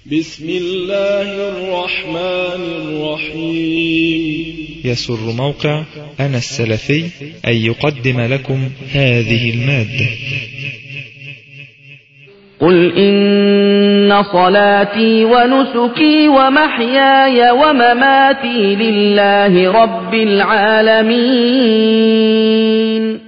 بسم الله الرحمن الرحيم يسر موقع أنا السلفي أن يقدم لكم هذه المادة قل إن صلاتي ونسكي ومحياي ومماتي لله رب العالمين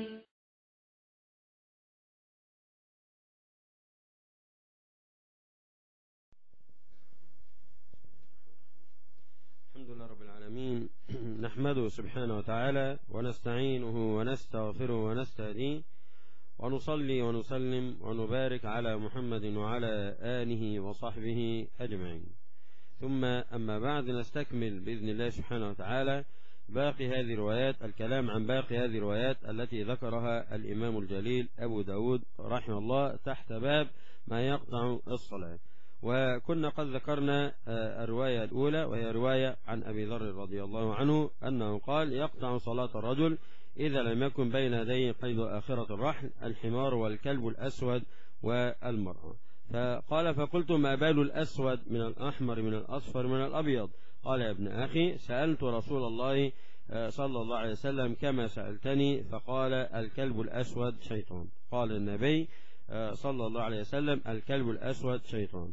الحمد لله رب العالمين نحمده سبحانه وتعالى ونستعينه ونستغفره ونستهديه ونصلي ونسلم ونبارك على محمد وعلى آله وصحبه أجمعين ثم أما بعد نستكمل بإذن الله سبحانه وتعالى باقي هذه الروايات الكلام عن باقي هذه الروايات التي ذكرها الإمام الجليل أبو داود رحمه الله تحت باب ما يقطع الصلاة وكنا قد ذكرنا الرواية الأولى وهي رواية عن أبي ذر رضي الله عنه أنه قال يقطع صلاة الرجل إذا لم يكن بين يديه قيد آخرة الرحل الحمار والكلب الأسود والمرأة فقال فقلت ما بال الأسود من الأحمر من الأصفر من الأبيض قال يا ابن أخي سألت رسول الله صلى الله عليه وسلم كما سألتني فقال الكلب الأسود شيطان قال النبي صلى الله عليه وسلم الكلب الأسود شيطان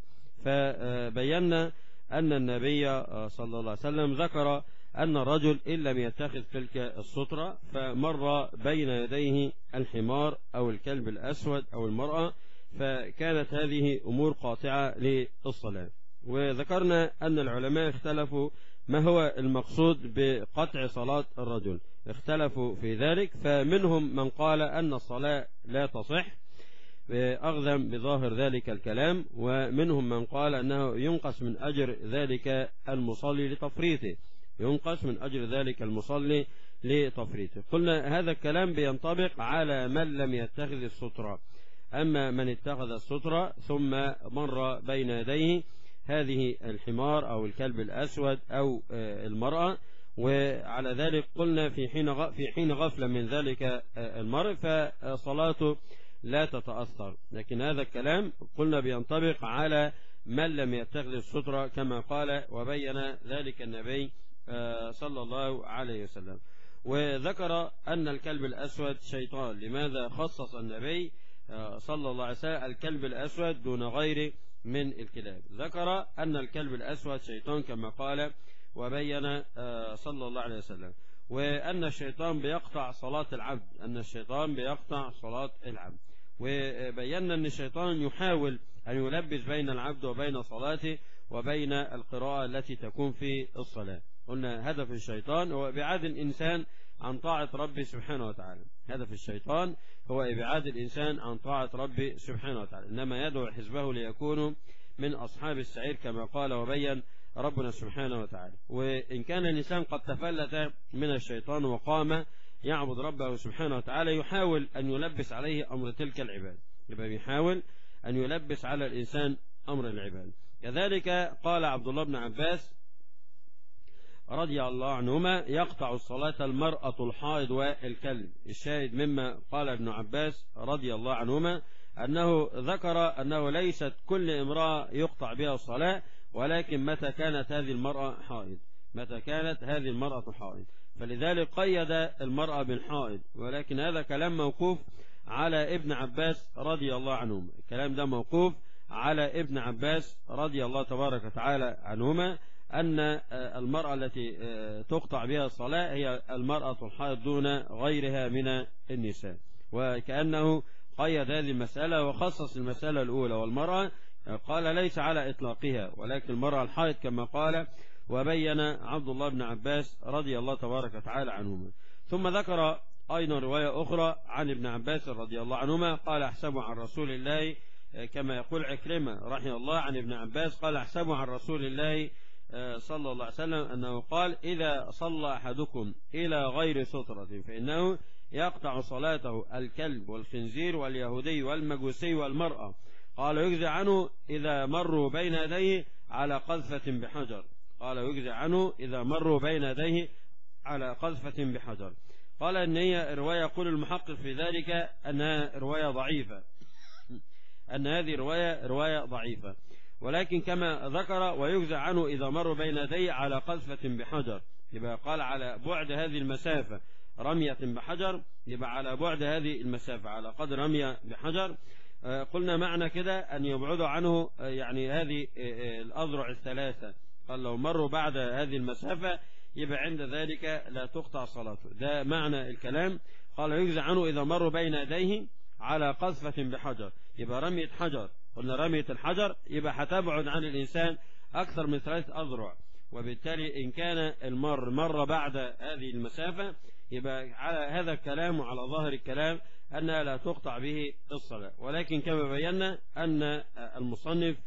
فبينا أن النبي صلى الله عليه وسلم ذكر أن الرجل إن لم يتخذ تلك السطرة فمر بين يديه الحمار أو الكلب الأسود أو المرأة فكانت هذه أمور قاطعة للصلاة وذكرنا أن العلماء اختلفوا ما هو المقصود بقطع صلاة الرجل اختلفوا في ذلك فمنهم من قال أن الصلاة لا تصح أخذا بظاهر ذلك الكلام ومنهم من قال أنه ينقص من أجر ذلك المصلي لتفريطه ينقص من أجر ذلك المصلي لتفريطه قلنا هذا الكلام بينطبق على من لم يتخذ السترة أما من اتخذ السترة ثم مر بين يديه هذه الحمار أو الكلب الأسود أو المرأة وعلى ذلك قلنا في حين في حين غفلة من ذلك المرء فصلاته لا تتأثر لكن هذا الكلام قلنا بينطبق على من لم يتخذ السترة كما قال وبين ذلك النبي صلى الله عليه وسلم وذكر أن الكلب الأسود شيطان لماذا خصص النبي صلى الله عليه وسلم الكلب الأسود دون غيره من الكلاب ذكر أن الكلب الأسود شيطان كما قال وبين صلى الله عليه وسلم وأن الشيطان بيقطع صلاة العبد أن الشيطان بيقطع صلاة العبد وبينا أن الشيطان يحاول أن يلبس بين العبد وبين صلاته وبين القراءة التي تكون في الصلاة قلنا هدف الشيطان هو إبعاد الإنسان عن طاعة ربي سبحانه وتعالى هدف الشيطان هو إبعاد الإنسان عن طاعة ربي سبحانه وتعالى إنما يدعو حزبه ليكونوا من أصحاب السعير كما قال وبين ربنا سبحانه وتعالى وإن كان الإنسان قد تفلت من الشيطان وقام يعبد ربه سبحانه وتعالى يحاول أن يلبس عليه أمر تلك العباد يبقى بيحاول أن يلبس على الإنسان أمر العباد كذلك قال عبد الله بن عباس رضي الله عنهما يقطع الصلاة المرأة الحائض والكلب الشاهد مما قال ابن عباس رضي الله عنهما أنه ذكر أنه ليست كل امرأة يقطع بها الصلاة ولكن متى كانت هذه المرأة حائض متى كانت هذه المرأة حائض فلذلك قيد المرأة بالحائض ولكن هذا كلام موقوف على ابن عباس رضي الله عنهما الكلام ده موقوف على ابن عباس رضي الله تبارك وتعالى عنهما أن المرأة التي تقطع بها الصلاة هي المرأة الحائض دون غيرها من النساء وكأنه قيد هذه المسألة وخصص المسألة الأولى والمرأة قال ليس على إطلاقها ولكن المرأة الحائض كما قال وبين عبد الله بن عباس رضي الله تبارك وتعالى عنهما ثم ذكر أيضا رواية أخرى عن ابن عباس رضي الله عنهما قال أحسب عن رسول الله كما يقول عكرمة رحمه الله عن ابن عباس قال أحسب عن رسول الله صلى الله عليه وسلم أنه قال إذا صلى أحدكم إلى غير سترة فإنه يقطع صلاته الكلب والخنزير واليهودي والمجوسي والمرأة قال يجزي عنه إذا مروا بين يديه على قذفة بحجر قال يجزي عنه إذا مروا بين يديه على قذفة بحجر قال إن هي رواية يقول المحقق في ذلك أنها رواية ضعيفة أن هذه رواية رواية ضعيفة ولكن كما ذكر ويجزى عنه إذا مر بين يديه على قذفة بحجر يبقى قال على بعد هذه المسافة رمية بحجر يبقى على بعد هذه المسافة على قدر رمية بحجر قلنا معنى كده أن يبعدوا عنه يعني هذه الأذرع الثلاثة قال لو مروا بعد هذه المسافة يبقى عند ذلك لا تقطع صلاته ده معنى الكلام قال يجزى عنه إذا مروا بين يديه على قذفة بحجر يبقى رمية حجر قلنا رمية الحجر يبقى هتبعد عن الإنسان أكثر من ثلاث أذرع وبالتالي إن كان المر مر بعد هذه المسافة يبقى على هذا الكلام وعلى ظاهر الكلام أنها لا تقطع به الصلاة ولكن كما بينا أن المصنف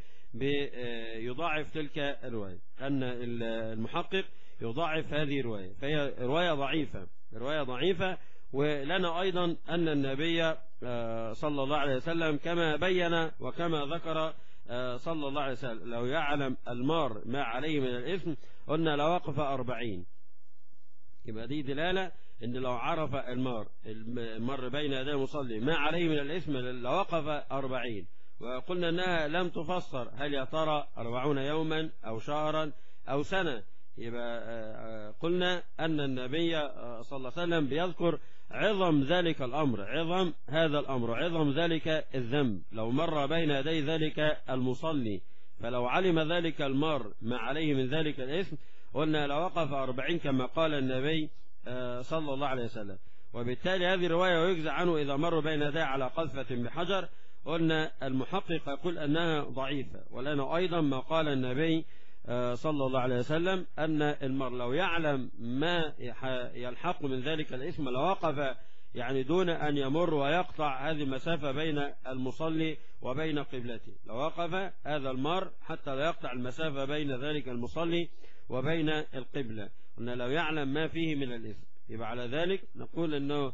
يضاعف تلك الرواية أن المحقق يضاعف هذه الرواية فهي رواية ضعيفة رواية ضعيفة ولنا أيضا أن النبي صلى الله عليه وسلم كما بين وكما ذكر صلى الله عليه وسلم لو يعلم المار ما عليه من الإثم قلنا لوقف أربعين يبقى دي دلالة ان لو عرف المار المر بين يدي المصلي ما عليه من الإثم لوقف أربعين وقلنا أنها لم تفسر هل يا ترى أربعون يوما أو شهرا أو سنة يبقى قلنا أن النبي صلى الله عليه وسلم بيذكر عظم ذلك الأمر عظم هذا الأمر عظم ذلك الذنب لو مر بين يدي ذلك المصلي فلو علم ذلك المار ما عليه من ذلك الإثم قلنا لوقف أربعين كما قال النبي صلى الله عليه وسلم وبالتالي هذه الرواية ويجزى عنه إذا مر بين يديه على قذفة بحجر قلنا المحقق يقول أنها ضعيفة ولنا أيضا ما قال النبي صلى الله عليه وسلم أن المرء لو يعلم ما يلحق من ذلك الإثم لوقف يعني دون أن يمر ويقطع هذه المسافة بين المصلي وبين قبلته لوقف هذا المر حتى لا يقطع المسافة بين ذلك المصلي وبين القبلة قلنا لو يعلم ما فيه من الإثم يبقى على ذلك نقول أنه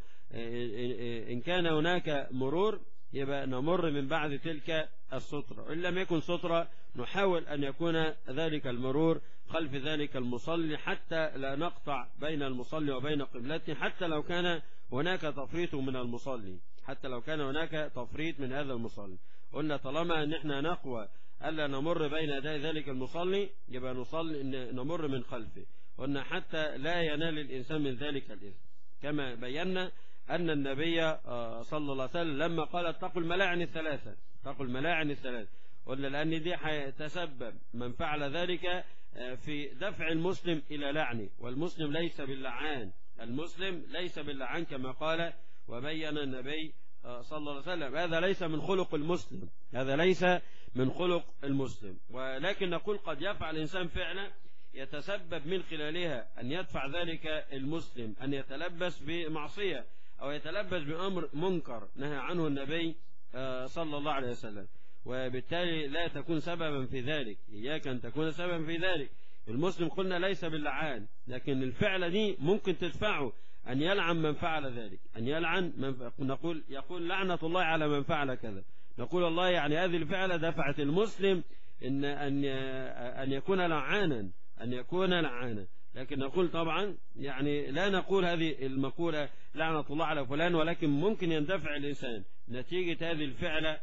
إن كان هناك مرور يبقى نمر من بعد تلك السطرة إن لم يكن سطرة نحاول أن يكون ذلك المرور خلف ذلك المصلي حتى لا نقطع بين المصلي وبين قبلته حتى لو كان هناك تفريط من المصلي حتى لو كان هناك تفريط من هذا المصلي قلنا طالما أن احنا نقوى ألا نمر بين يدي ذلك المصلي يبقى نصلي نمر من خلفه قلنا حتى لا ينال الإنسان من ذلك الإثم كما بينا أن النبي صلى الله عليه وسلم لما قال اتقوا الملاعن الثلاثة اتقوا الملاعن الثلاثة قلنا لأن دي هيتسبب من فعل ذلك في دفع المسلم إلى لعنه والمسلم ليس باللعان المسلم ليس باللعان كما قال وبين النبي صلى الله عليه وسلم هذا ليس من خلق المسلم هذا ليس من خلق المسلم ولكن نقول قد يفعل الإنسان فعلا يتسبب من خلالها أن يدفع ذلك المسلم أن يتلبس بمعصية أو يتلبس بأمر منكر نهى عنه النبي صلى الله عليه وسلم وبالتالي لا تكون سببا في ذلك إياك أن تكون سببا في ذلك المسلم قلنا ليس باللعان لكن الفعل دي ممكن تدفعه أن يلعن من فعل ذلك أن يلعن من نقول يقول لعنة الله على من فعل كذا نقول الله يعني هذه الفعلة دفعت المسلم إن أن أن يكون لعانا أن يكون لعانا لكن نقول طبعا يعني لا نقول هذه المقولة لعنة الله على فلان ولكن ممكن يندفع الإنسان نتيجة هذه الفعلة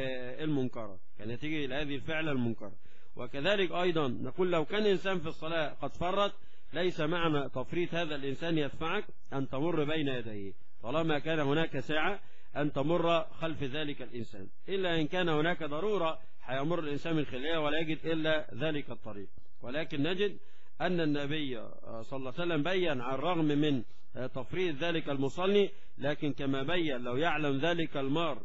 المنكرة كنتيجة هذه الفعلة المنكرة وكذلك أيضا نقول لو كان إنسان في الصلاة قد فرط ليس معنى تفريط هذا الإنسان يدفعك أن تمر بين يديه طالما كان هناك ساعة أن تمر خلف ذلك الإنسان إلا إن كان هناك ضرورة حيمر الإنسان من خلالها ولا يجد إلا ذلك الطريق ولكن نجد أن النبي صلى الله عليه وسلم بين على الرغم من تفريط ذلك المصلي لكن كما بين لو يعلم ذلك المار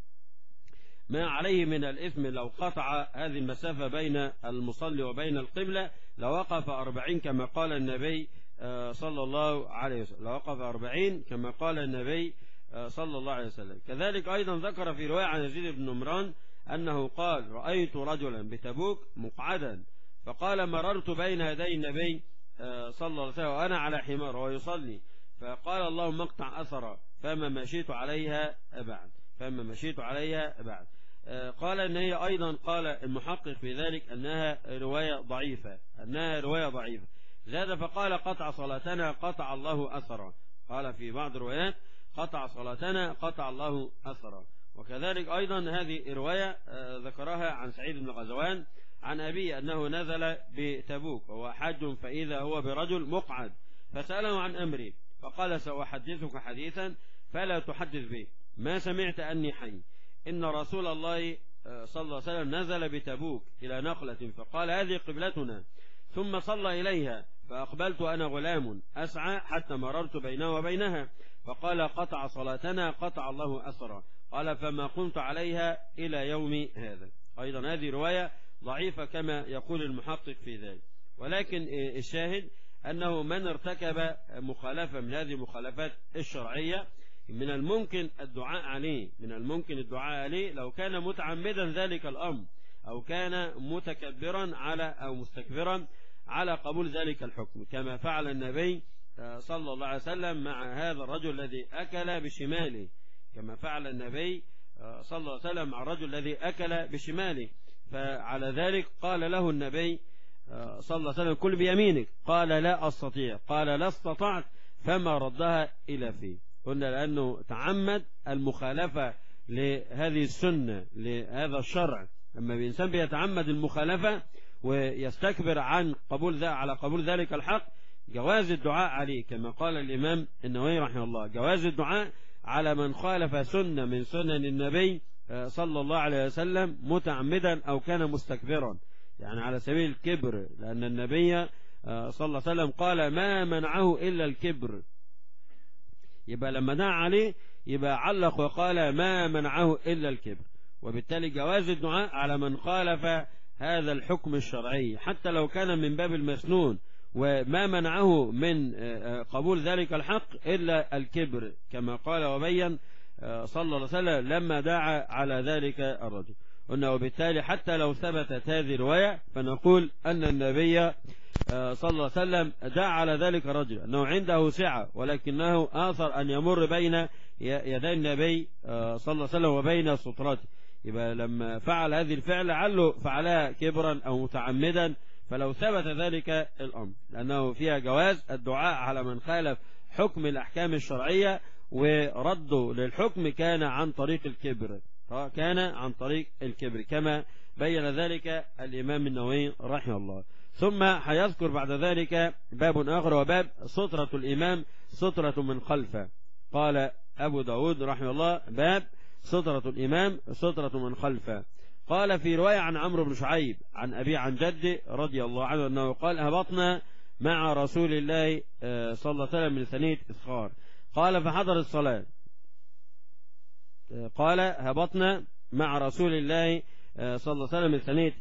ما عليه من الإثم لو قطع هذه المسافة بين المصلي وبين القبلة لوقف أربعين كما قال النبي صلى الله عليه وسلم لوقف أربعين كما قال النبي صلى الله عليه وسلم كذلك أيضا ذكر في رواية عن يزيد بن نمران أنه قال رأيت رجلا بتبوك مقعدا فقال مررت بين يدي النبي صلى الله عليه وسلم وأنا على حمار ويصلي فقال اللهم اقطع أثرا فما مشيت عليها بعد فما مشيت عليها بعد قال ان هي ايضا قال المحقق في ذلك انها رواية ضعيفة انها رواية ضعيفة زاد فقال قطع صلاتنا قطع الله اثرا قال في بعض الروايات قطع صلاتنا قطع الله اثرا وكذلك ايضا هذه رواية ذكرها عن سعيد بن غزوان عن أبي أنه نزل بتبوك وهو حج فإذا هو برجل مقعد فسأله عن أمري فقال سأحدثك حديثا فلا تحدث به ما سمعت أني حي إن رسول الله صلى الله عليه وسلم نزل بتبوك إلى نقلة فقال هذه قبلتنا ثم صلى إليها فأقبلت أنا غلام أسعى حتى مررت بينه وبينها فقال قطع صلاتنا قطع الله أسرى قال فما قمت عليها إلى يوم هذا أيضا هذه رواية ضعيفة كما يقول المحقق في ذلك ولكن الشاهد أنه من ارتكب مخالفة من هذه المخالفات الشرعية من الممكن الدعاء عليه من الممكن الدعاء عليه لو كان متعمدا ذلك الأمر أو كان متكبرا على أو مستكبرا على قبول ذلك الحكم كما فعل النبي صلى الله عليه وسلم مع هذا الرجل الذي أكل بشماله كما فعل النبي صلى الله عليه وسلم مع الرجل الذي أكل بشماله فعلى ذلك قال له النبي صلى الله عليه وسلم كل بيمينك قال لا أستطيع قال لا استطعت فما ردها إلى فيه قلنا لأنه تعمد المخالفة لهذه السنة لهذا الشرع أما الإنسان بيتعمد المخالفة ويستكبر عن قبول ذا على قبول ذلك الحق جواز الدعاء عليه كما قال الإمام النووي رحمه الله جواز الدعاء على من خالف سنة من سنن النبي صلى الله عليه وسلم متعمدا أو كان مستكبرا يعني على سبيل الكبر لأن النبي صلى الله عليه وسلم قال ما منعه إلا الكبر يبقى لما دعا عليه يبقى علق وقال ما منعه إلا الكبر وبالتالي جواز الدعاء على من خالف هذا الحكم الشرعي حتى لو كان من باب المسنون وما منعه من قبول ذلك الحق إلا الكبر كما قال وبين صلى الله عليه وسلم لما دعا على ذلك الرجل قلنا وبالتالي حتى لو ثبتت هذه الرواية فنقول أن النبي صلى الله عليه وسلم دعا على ذلك الرجل أنه عنده سعة ولكنه آثر أن يمر بين يدي النبي صلى الله عليه وسلم وبين سطرته يبقى لما فعل هذه الفعل لعله فعلها كبرا أو متعمدا فلو ثبت ذلك الأمر لأنه فيها جواز الدعاء على من خالف حكم الأحكام الشرعية ورده للحكم كان عن طريق الكبر كان عن طريق الكبر كما بين ذلك الإمام النووي رحمه الله ثم هيذكر بعد ذلك باب آخر وباب سترة الإمام سترة من خلفه قال أبو داود رحمه الله باب سترة الإمام سترة من خلفه قال في رواية عن عمرو بن شعيب عن أبي عن جدي رضي الله عنه أنه قال هبطنا مع رسول الله صلى الله عليه وسلم من ثنية إسخار قال فحضر الصلاة قال هبطنا مع رسول الله صلى الله عليه وسلم من ثنية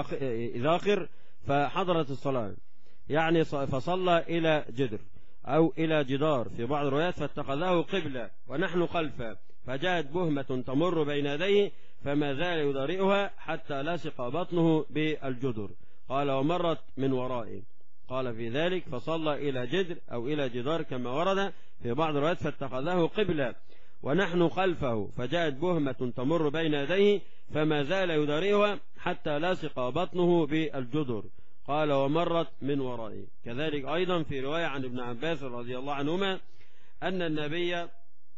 إذاخر فحضرت الصلاة يعني فصلى إلى جدر أو إلى جدار في بعض الروايات فاتخذه قبلة ونحن خلفه فجاءت بهمة تمر بين يديه فما زال يضارئها حتى لصق بطنه بالجدر قال ومرت من ورائه قال في ذلك فصلى إلى جدر أو إلى جدار كما ورد في بعض الروايات فاتخذه قبلة ونحن خلفه فجاءت بهمة تمر بين يديه فما زال يدارئها حتى لصق بطنه بالجدر قال ومرت من ورائه كذلك أيضا في رواية عن ابن عباس رضي الله عنهما أن النبي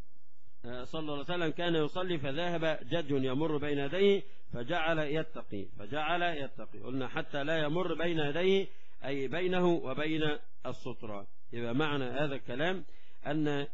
صلى الله عليه وسلم كان يصلي فذهب جد يمر بين يديه فجعل يتقي فجعل يتقي قلنا حتى لا يمر بين يديه أي بينه وبين السطرة يبقى معنى هذا الكلام أن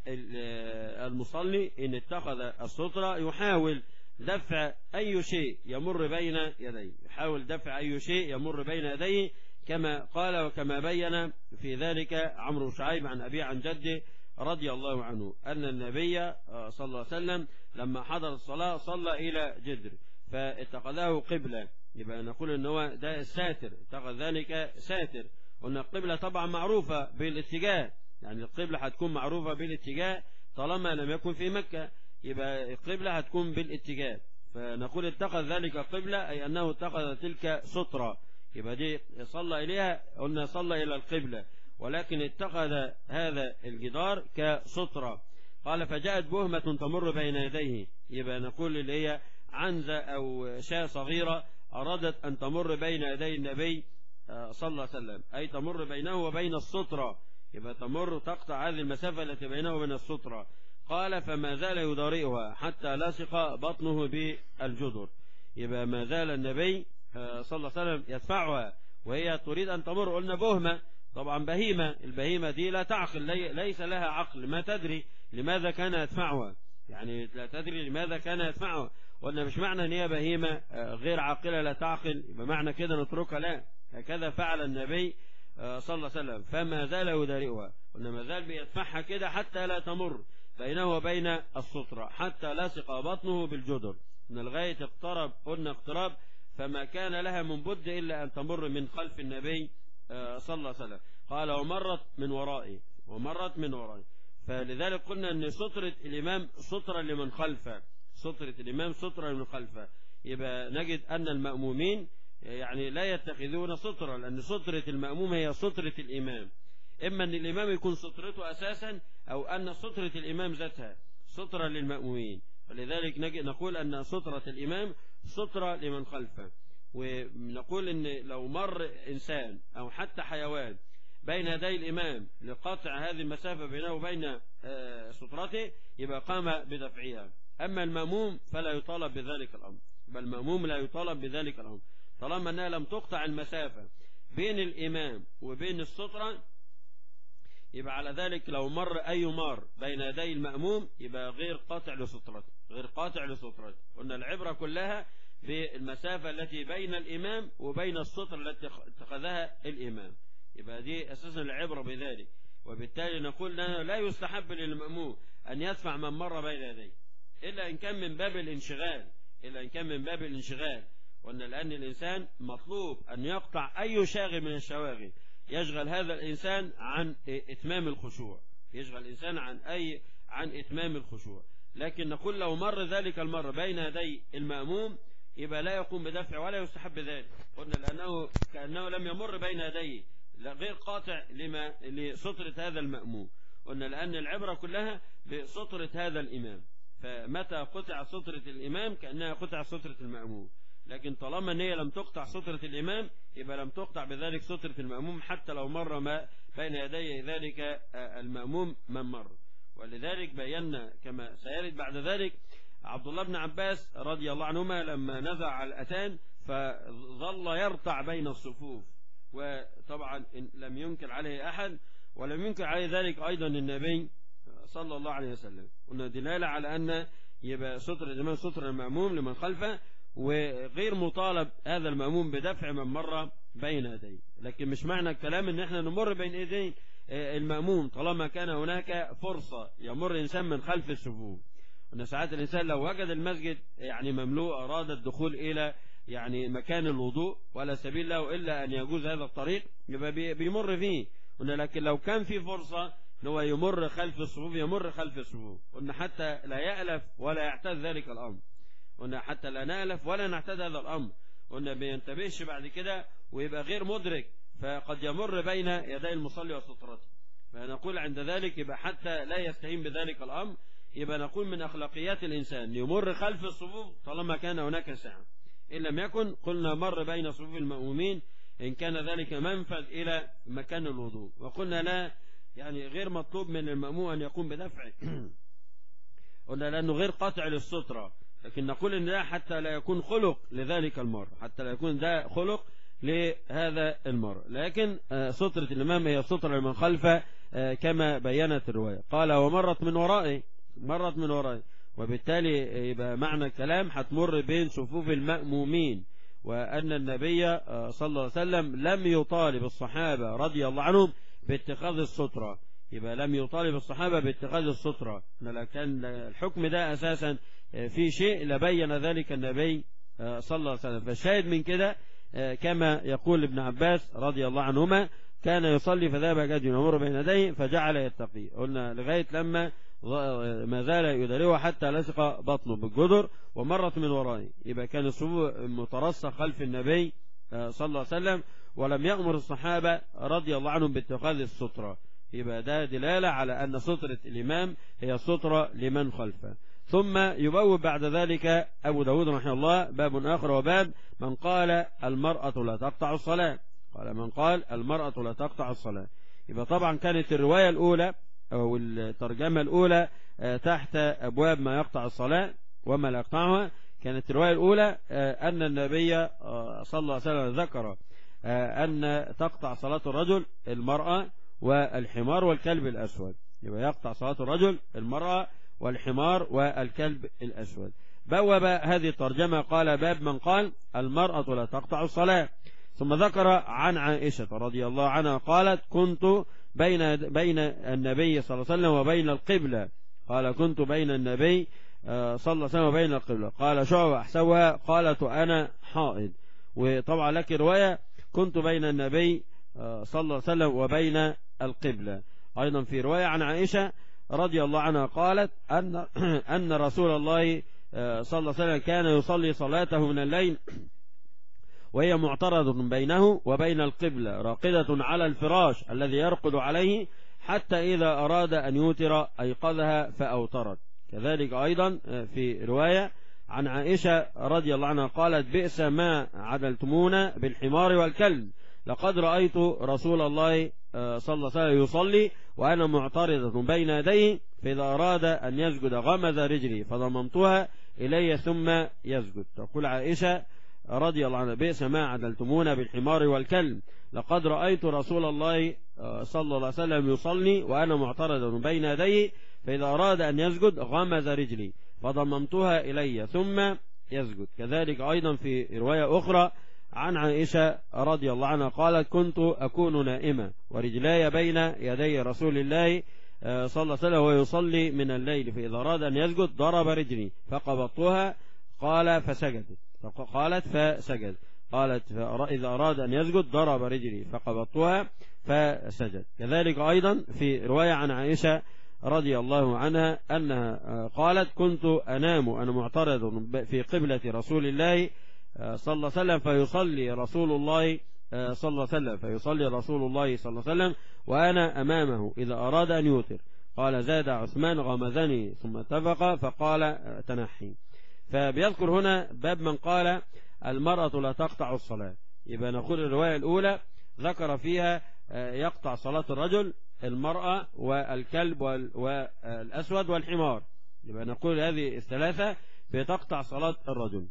المصلي إن اتخذ السطرة يحاول دفع أي شيء يمر بين يديه يحاول دفع أي شيء يمر بين يديه كما قال وكما بين في ذلك عمرو شعيب عن أبي عن جده رضي الله عنه أن النبي صلى الله عليه وسلم لما حضر الصلاة صلى إلى جدر فاتخذه قبلة يبقى نقول ان هو ده الساتر اتخذ ذلك ساتر قلنا القبلة طبعا معروفة بالاتجاه يعني القبلة هتكون معروفة بالاتجاه طالما لم يكن في مكة يبقى القبلة هتكون بالاتجاه فنقول اتخذ ذلك قبلة أي أنه اتخذ تلك سترة يبقى دي صلى إليها قلنا صلى إلى القبلة ولكن اتخذ هذا الجدار كسترة قال فجاءت بهمة تمر بين يديه يبقى نقول اللي هي عنزة أو شاة صغيرة أرادت أن تمر بين يدي النبي صلى الله عليه وسلم أي تمر بينه وبين السترة يبقى تمر تقطع هذه المسافة التي بينه وبين السترة قال فما زال يضارئها حتى لصق بطنه بالجدر يبقى ما زال النبي صلى الله عليه وسلم يدفعها وهي تريد أن تمر قلنا بهمة طبعا بهيمة البهيمة دي لا تعقل ليس لها عقل ما تدري لماذا كان يدفعها يعني لا تدري لماذا كان يدفعها قلنا مش معنى ان هي بهيمة غير عاقلة لا تعقل يبقى معنى كده نتركها لا هكذا فعل النبي صلى الله عليه وسلم فما زال يدارئها قلنا ما زال بيدفعها كده حتى لا تمر بينه وبين السطرة حتى لصق بطنه بالجدر من لغاية اقترب قلنا اقتراب فما كان لها من بد إلا أن تمر من خلف النبي صلى الله عليه وسلم قال ومرت من ورائي ومرت من ورائي فلذلك قلنا أن سطرة الإمام سطرة لمن خلفه سطرة الإمام سطرة لمن خلفه يبقى نجد أن المأمومين يعني لا يتخذون سطرة لأن سطرة المأموم هي سطرة الإمام إما أن الإمام يكون سطرته أساسا أو أن سطرة الإمام ذاتها سطرة للمأمومين ولذلك نقول أن سطرة الإمام سطرة لمن خلفه ونقول أن لو مر إنسان أو حتى حيوان بين يدي الإمام لقطع هذه المسافة بينه وبين سطرته يبقى قام بدفعها أما المأموم فلا يطالب بذلك الأمر بل المأموم لا يطالب بذلك الأمر طالما أنها لم تقطع المسافة بين الإمام وبين السطرة يبقى على ذلك لو مر أي مار بين يدي المأموم يبقى غير قاطع لسطرته غير قاطع لسطرته قلنا العبرة كلها في المسافة التي بين الإمام وبين السطر التي اتخذها الإمام يبقى دي أساسا العبرة بذلك وبالتالي نقول أنه لا يستحب للمأموم أن يدفع من مر بين يديه إلا إن كان من باب الانشغال إلا إن كان من باب الانشغال وأن الآن الإنسان مطلوب أن يقطع أي شاغل من الشواغل يشغل هذا الإنسان عن إتمام الخشوع يشغل الإنسان عن أي عن إتمام الخشوع لكن نقول لو مر ذلك المر بين يدي المأموم يبقى لا يقوم بدفع ولا يستحب ذلك قلنا لأنه كأنه لم يمر بين يديه غير قاطع لما لسطرة هذا المأموم قلنا لأن العبرة كلها بسطرة هذا الإمام فمتى قطع سطرة الإمام كأنها قطع سطرة المأموم لكن طالما ان هي لم تقطع سطرة الإمام يبقى لم تقطع بذلك سطرة المأموم حتى لو مر ما بين يدي ذلك المأموم من مر ولذلك بينا كما سيرد بعد ذلك عبد الله بن عباس رضي الله عنهما لما نزع على الأتان فظل يرتع بين الصفوف وطبعا لم ينكر عليه أحد ولم ينكر عليه ذلك أيضا النبي صلى الله عليه وسلم قلنا دلالة على أن يبقى سطر الإمام سطر المأموم لمن خلفه وغير مطالب هذا المأموم بدفع من مر بين يديه لكن مش معنى الكلام ان احنا نمر بين ايدين المأموم طالما كان هناك فرصة يمر انسان من خلف الصفوف ان ساعات الانسان لو وجد المسجد يعني مملوء اراد الدخول الى يعني مكان الوضوء ولا سبيل له الا ان يجوز هذا الطريق يبقى بيمر فيه قلنا لكن لو كان في فرصة ان هو يمر خلف الصفوف يمر خلف الصفوف قلنا حتى لا يألف ولا يعتاد ذلك الامر قلنا حتى لا نألف ولا نعتاد هذا الأمر قلنا بينتبهش بعد كده ويبقى غير مدرك فقد يمر بين يدي المصلي وسطرته فنقول عند ذلك يبقى حتى لا يستهين بذلك الأمر يبقى نقول من أخلاقيات الإنسان يمر خلف الصفوف طالما كان هناك ساعة إن لم يكن قلنا مر بين صفوف المأمومين إن كان ذلك منفذ إلى مكان الوضوء وقلنا لا يعني غير مطلوب من المأموم أن يقوم بدفعه قلنا لأنه غير قاطع للسترة لكن نقول ان ده حتى لا يكون خلق لذلك المر حتى لا يكون ده خلق لهذا المر لكن سطرة الإمام هي سطرة لمن خلفه كما بينت الرواية قال ومرت من ورائي مرت من ورائي وبالتالي يبقى معنى الكلام هتمر بين صفوف المأمومين وأن النبي صلى الله عليه وسلم لم يطالب الصحابة رضي الله عنهم باتخاذ السترة يبقى لم يطالب الصحابة باتخاذ السترة لكن الحكم ده أساسا في شيء لبين ذلك النبي صلى الله عليه وسلم فالشاهد من كده كما يقول ابن عباس رضي الله عنهما كان يصلي فذهب جد يمر بين يديه فجعل يتقي قلنا لغاية لما ما زال يدريه حتى لصق بطنه بالجدر ومرت من ورائه يبقى كان الصفوف مترصة خلف النبي صلى الله عليه وسلم ولم يأمر الصحابة رضي الله عنهم باتخاذ السترة يبقى ده دلالة على أن سترة الإمام هي سترة لمن خلفه ثم يبوب بعد ذلك أبو داود رحمه الله باب آخر وباب من قال المرأة لا تقطع الصلاة قال من قال المرأة لا تقطع الصلاة يبقى طبعا كانت الرواية الأولى أو الترجمة الأولى تحت أبواب ما يقطع الصلاة وما لا يقطعها كانت الرواية الأولى أن النبي صلى الله عليه وسلم ذكر أن تقطع صلاة الرجل المرأة والحمار والكلب الأسود يبقى يقطع صلاة الرجل المرأة والحمار والكلب الأسود بوب هذه الترجمة قال باب من قال المرأة لا تقطع الصلاة ثم ذكر عن عائشة رضي الله عنها قالت كنت بين بين النبي صلى الله عليه وسلم وبين القبلة قال كنت بين النبي صلى الله عليه وسلم وبين القبلة قال شعب أحسوها قالت أنا حائض وطبعا لك رواية كنت بين النبي صلى الله عليه وسلم وبين القبلة أيضا في رواية عن عائشة رضي الله عنها قالت أن أن رسول الله صلى الله عليه وسلم كان يصلي صلاته من الليل وهي معترضة بينه وبين القبلة راقدة على الفراش الذي يرقد عليه حتى إذا أراد أن يوتر أيقظها فأوترت كذلك أيضا في رواية عن عائشة رضي الله عنها قالت بئس ما عدلتمونا بالحمار والكلب لقد رأيت رسول الله صلى الله عليه وسلم يصلي وأنا معترضة بين يديه فإذا أراد أن يسجد غمز رجلي فضممتها إلي ثم يسجد تقول عائشة رضي الله عنها بئس ما عدلتمونا بالحمار والكلب لقد رأيت رسول الله صلى الله عليه وسلم يصلي وأنا معترض بين يديه فإذا أراد أن يسجد غمز رجلي فضممتها إلي ثم يسجد كذلك أيضا في رواية أخرى عن عائشة رضي الله عنها قالت كنت أكون نائمة ورجلاي بين يدي رسول الله صلى الله عليه وسلم ويصلي من الليل فإذا أراد أن يسجد ضرب رجلي فقبضتها قال فسجدت قالت فسجد قالت إذا أراد أن يسجد ضرب رجلي فقبضتها فسجد كذلك أيضا في رواية عن عائشة رضي الله عنها أنها قالت كنت أنام أنا معترض في قبلة رسول الله صلى الله عليه وسلم فيصلي رسول الله صلى الله عليه وسلم فيصلي رسول الله صلى الله عليه وسلم وأنا أمامه إذا أراد أن يوتر قال زاد عثمان غمزني ثم اتفق فقال تنحي فبيذكر هنا باب من قال المرأة لا تقطع الصلاة يبقى نقول الرواية الأولى ذكر فيها يقطع صلاة الرجل المرأة والكلب والأسود والحمار يبقى نقول هذه الثلاثة بتقطع صلاة الرجل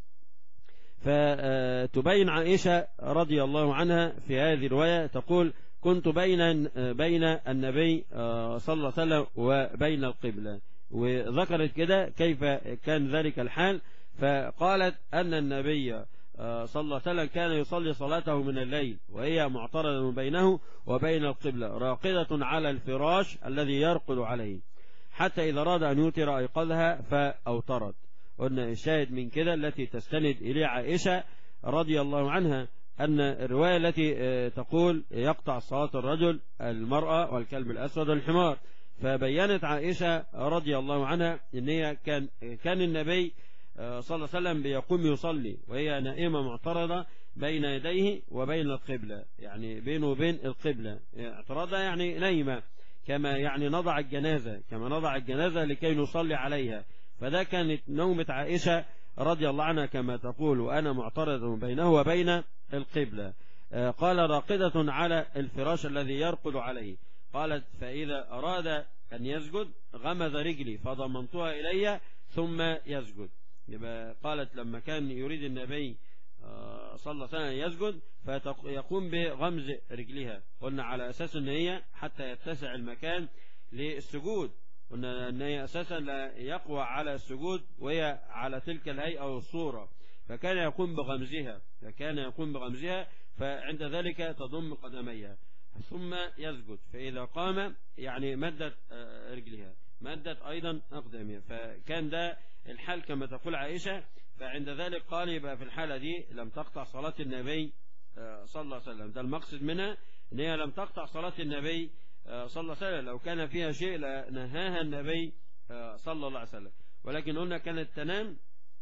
فتبين عائشة رضي الله عنها في هذه الرواية تقول كنت بين بين النبي صلى الله عليه وسلم وبين القبلة وذكرت كده كيف كان ذلك الحال فقالت أن النبي صلى الله عليه وسلم كان يصلي صلاته من الليل وهي معترضة بينه وبين القبلة راقدة على الفراش الذي يرقد عليه حتى إذا أراد أن يوتر أيقظها فأوترت قلنا الشاهد من كده التي تستند إليه عائشة رضي الله عنها أن الرواية التي تقول يقطع صلاة الرجل المرأة والكلب الأسود والحمار فبينت عائشة رضي الله عنها أن هي كان كان النبي صلى الله عليه وسلم بيقوم يصلي وهي نائمة معترضة بين يديه وبين القبلة يعني بينه وبين القبلة اعتراضها يعني نايمة كما يعني نضع الجنازة كما نضع الجنازة لكي نصلي عليها فده كانت نومة عائشة رضي الله عنها كما تقول وأنا معترض بينه وبين القبلة قال راقدة على الفراش الذي يرقد عليه قالت فإذا أراد أن يسجد غمز رجلي فضممتها إلي ثم يسجد يبقى قالت لما كان يريد النبي صلى الله عليه وسلم يسجد فيقوم بغمز رجلها قلنا على أساس أن هي حتى يتسع المكان للسجود قلنا أن هي أساسا لا يقوى على السجود وهي على تلك الهيئة والصورة فكان يقوم بغمزها فكان يقوم بغمزها فعند ذلك تضم قدميها ثم يسجد فإذا قام يعني مدت رجلها مدت أيضا أقدامها فكان ده الحال كما تقول عائشة فعند ذلك قال يبقى في الحالة دي لم تقطع صلاة النبي صلى الله عليه وسلم ده المقصد منها ان هي لم تقطع صلاة النبي صلى الله عليه وسلم لو كان فيها شيء لنهاها النبي صلى الله عليه وسلم ولكن قلنا كانت تنام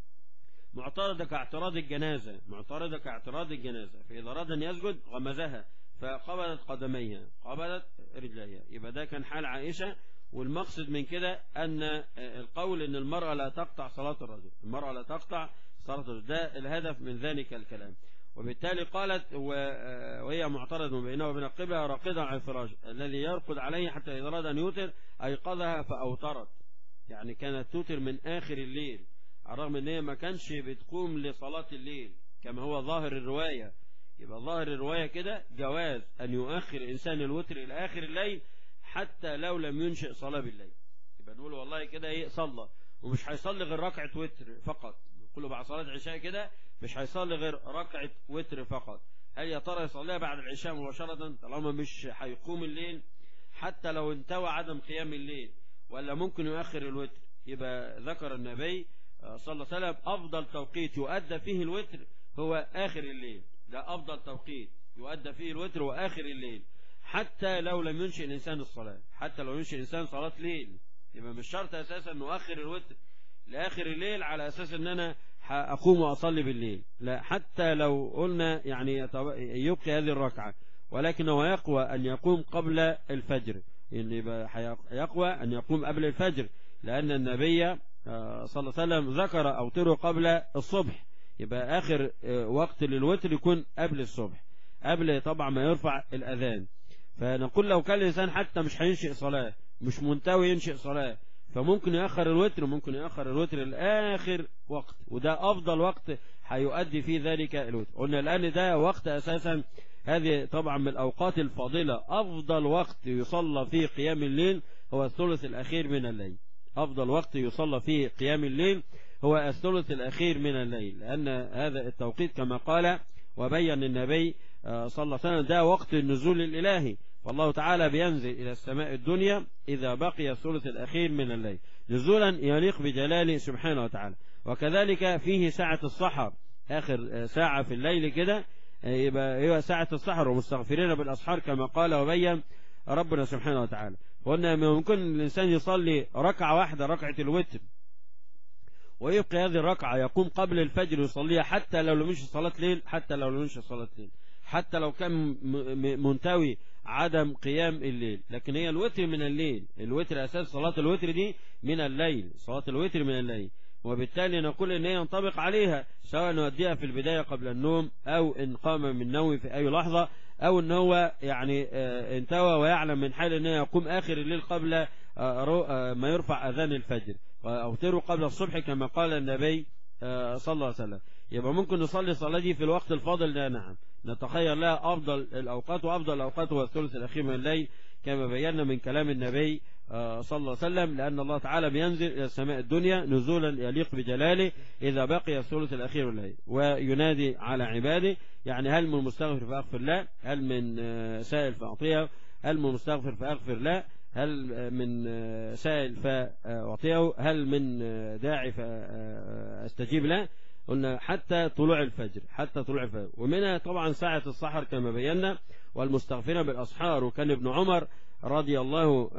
معترضة كاعتراض الجنازة معترضة كاعتراض الجنازة فإذا أراد أن يسجد غمزها فقبضت قدميها قبضت رجليها يبقى ده كان حال عائشة والمقصد من كده أن القول أن المرأة لا تقطع صلاة الرجل المرأة لا تقطع صلاة الرجل ده الهدف من ذلك الكلام وبالتالي قالت وهي معترضة بينه وبين القبلة راقدة على الفراش الذي يرقد عليه حتى إذا أراد أن يوتر أيقظها فأوترت يعني كانت توتر من آخر الليل على الرغم ان هي ما كانش بتقوم لصلاة الليل كما هو ظاهر الرواية يبقى ظاهر الرواية كده جواز أن يؤخر إنسان الوتر إلى آخر الليل حتى لو لم ينشئ صلاة بالليل يبقى نقول والله كده إيه صلى ومش هيصلي غير ركعة وتر فقط كله بعد صلاة عشاء كده مش هيصلي غير ركعة وتر فقط هل يا ترى يصليها بعد العشاء مباشرة طالما مش هيقوم الليل حتى لو انتوى عدم قيام الليل ولا ممكن يؤخر الوتر يبقى ذكر النبي صلى الله عليه وسلم أفضل توقيت يؤدى فيه الوتر هو آخر الليل ده أفضل توقيت يؤدى فيه الوتر وآخر الليل حتى لو لم ينشئ الإنسان الصلاة حتى لو ينشئ الإنسان صلاة ليل يبقى مش شرط أساسا أنه آخر الوتر لآخر الليل على أساس أن أنا أقوم وأصلي بالليل لا حتى لو قلنا يعني يبقي هذه الركعة ولكنه يقوى أن يقوم قبل الفجر يعني يقوى أن يقوم قبل الفجر لأن النبي صلى الله عليه وسلم ذكر أوتره قبل الصبح يبقى آخر وقت للوتر يكون قبل الصبح قبل طبعا ما يرفع الأذان فنقول لو كان الإنسان حتى مش هينشئ صلاة مش منتوي ينشئ صلاة فممكن يأخر الوتر ممكن يأخر الوتر لآخر وقت وده أفضل وقت هيؤدي فيه ذلك الوتر قلنا الآن ده وقت أساسا هذه طبعا من الأوقات الفاضلة أفضل وقت يصلى فيه قيام الليل هو الثلث الأخير من الليل أفضل وقت يصلى فيه قيام الليل هو الثلث الأخير من الليل لأن هذا التوقيت كما قال وبين النبي صلى الله عليه وسلم ده وقت النزول الإلهي والله تعالى بينزل إلى السماء الدنيا إذا بقي الثلث الأخير من الليل نزولا يليق بجلاله سبحانه وتعالى وكذلك فيه ساعة الصحر آخر ساعة في الليل كده يبقى هي ساعة السحر ومستغفرين بالأسحار كما قال وبين ربنا سبحانه وتعالى وأن ممكن الإنسان يصلي ركعة واحدة ركعة الوتر ويبقي هذه الركعة يقوم قبل الفجر يصليها حتى لو لم ينشي صلاة ليل حتى لو لم ينشي صلاة ليل حتى لو كان منتوي عدم قيام الليل لكن هي الوتر من الليل الوتر أساس صلاة الوتر دي من الليل صلاة الوتر من الليل وبالتالي نقول ان هي ينطبق عليها سواء نوديها في البداية قبل النوم او ان قام من نومه في اي لحظة او ان هو يعني انتوى ويعلم من حال ان يقوم اخر الليل قبل ما يرفع اذان الفجر اوتروا قبل الصبح كما قال النبي صلى الله عليه وسلم يبقى ممكن نصلي الصلاة دي في الوقت الفاضل ده نعم نتخير لها أفضل الأوقات وأفضل الأوقات هو الثلث الأخير من الليل كما بينا من كلام النبي صلى الله عليه وسلم لأن الله تعالى بينزل إلى السماء الدنيا نزولا يليق بجلاله إذا بقي الثلث الأخير من الليل وينادي على عباده يعني هل من مستغفر فأغفر له هل من سائل فأعطيه هل من مستغفر فأغفر له هل من سائل فأعطيه هل من داعي فأستجيب له قلنا حتى طلوع الفجر حتى طلوع الفجر ومنها طبعا ساعة السحر كما بينا والمستغفرين بالأسحار وكان ابن عمر رضي الله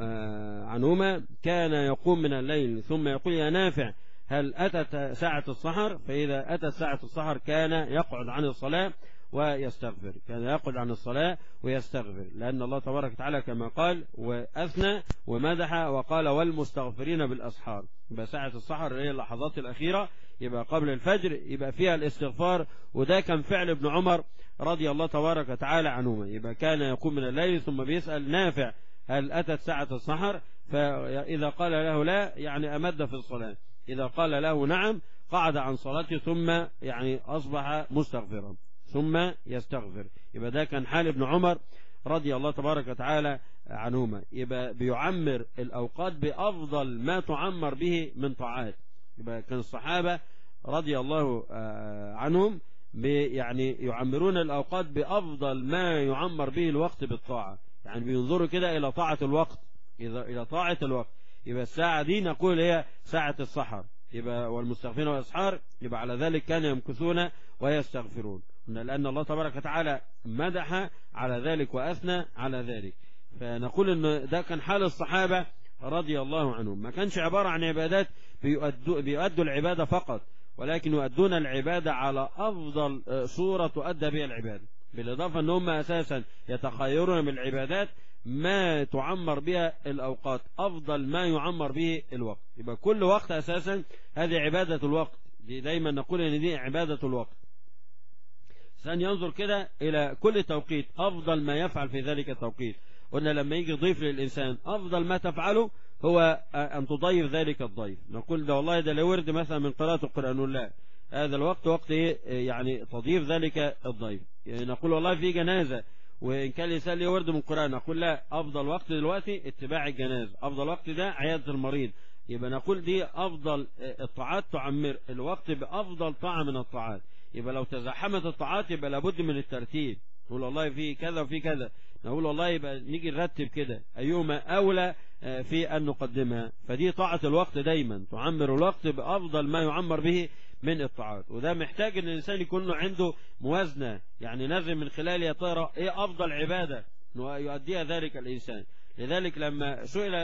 عنهما كان يقوم من الليل ثم يقول يا نافع هل أتت ساعة السحر فإذا أتت ساعة السحر كان يقعد عن الصلاة ويستغفر كان يقعد عن الصلاة ويستغفر لأن الله تبارك وتعالى كما قال وأثنى ومدح وقال والمستغفرين بالأسحار يبقى ساعة السحر هي اللحظات الأخيرة يبقى قبل الفجر يبقى فيها الاستغفار وده كان فعل ابن عمر رضي الله تبارك وتعالى عنهما يبقى كان يقوم من الليل ثم بيسأل نافع هل أتت ساعة السحر فإذا قال له لا يعني أمد في الصلاة إذا قال له نعم قعد عن صلاته ثم يعني أصبح مستغفرا ثم يستغفر يبقى ده كان حال ابن عمر رضي الله تبارك وتعالى عنهما يبقى بيعمر الأوقات بأفضل ما تعمر به من طاعات يبقى كان الصحابة رضي الله عنهم يعني يعمرون الأوقات بأفضل ما يعمر به الوقت بالطاعة يعني بينظروا كده إلى طاعة الوقت إلى طاعة الوقت يبقى الساعة دي نقول هي ساعة السحر يبقى والمستغفرين والأسحار يبقى على ذلك كانوا يمكثون ويستغفرون لأن الله تبارك وتعالى مدح على ذلك وأثنى على ذلك فنقول أن ده كان حال الصحابة رضي الله عنهم ما كانش عبارة عن عبادات بيؤدوا, بيؤدوا العبادة فقط ولكن يؤدون العبادة على أفضل صورة تؤدى بها العبادة بالإضافة أن هم أساسا يتخيرون من العبادات ما تعمر بها الأوقات أفضل ما يعمر به الوقت يبقى كل وقت أساسا هذه عبادة الوقت دي دايما نقول أن دي عبادة الوقت سأن ينظر كده إلى كل توقيت أفضل ما يفعل في ذلك التوقيت قلنا لما يجي ضيف للإنسان أفضل ما تفعله هو أن تضيف ذلك الضيف نقول ده والله ده لو ورد مثلا من قراءة القرآن نقول لا هذا الوقت وقت إيه يعني تضيف ذلك الضيف يعني نقول والله في جنازة وإن كان الإنسان ليه ورد من القرآن نقول لا أفضل وقت دلوقتي اتباع الجنازة أفضل وقت ده عيادة المريض يبقى نقول دي أفضل الطاعات تعمر الوقت بأفضل طاعة من الطاعات يبقى لو تزاحمت الطاعات يبقى لابد من الترتيب نقول والله في كذا وفي كذا نقول والله يبقى نيجي نرتب كده أيهما أولى في أن نقدمها فدي طاعة الوقت دايما تعمر الوقت بأفضل ما يعمر به من الطاعات وده محتاج ان الانسان يكون عنده موازنه يعني نازل من خلال يا ترى ايه افضل عباده يؤديها ذلك الانسان لذلك لما سئل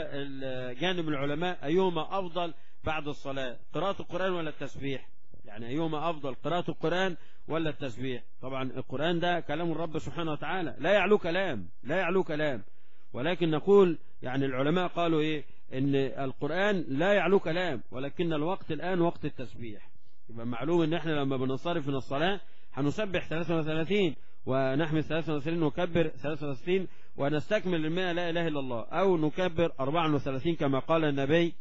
جانب العلماء ايهما افضل بعد الصلاه قراءه القران ولا التسبيح يعني ايهما افضل قراءه القران ولا التسبيح طبعا القران ده كلام الرب سبحانه وتعالى لا يعلو كلام لا يعلو كلام ولكن نقول يعني العلماء قالوا ايه ان القران لا يعلو كلام ولكن الوقت الان وقت التسبيح يبقى معلوم ان احنا لما بننصرف من الصلاة هنسبح 33 ونحمد 33 ونكبر 33 ونستكمل المئة لا اله الا الله او نكبر 34 كما قال النبي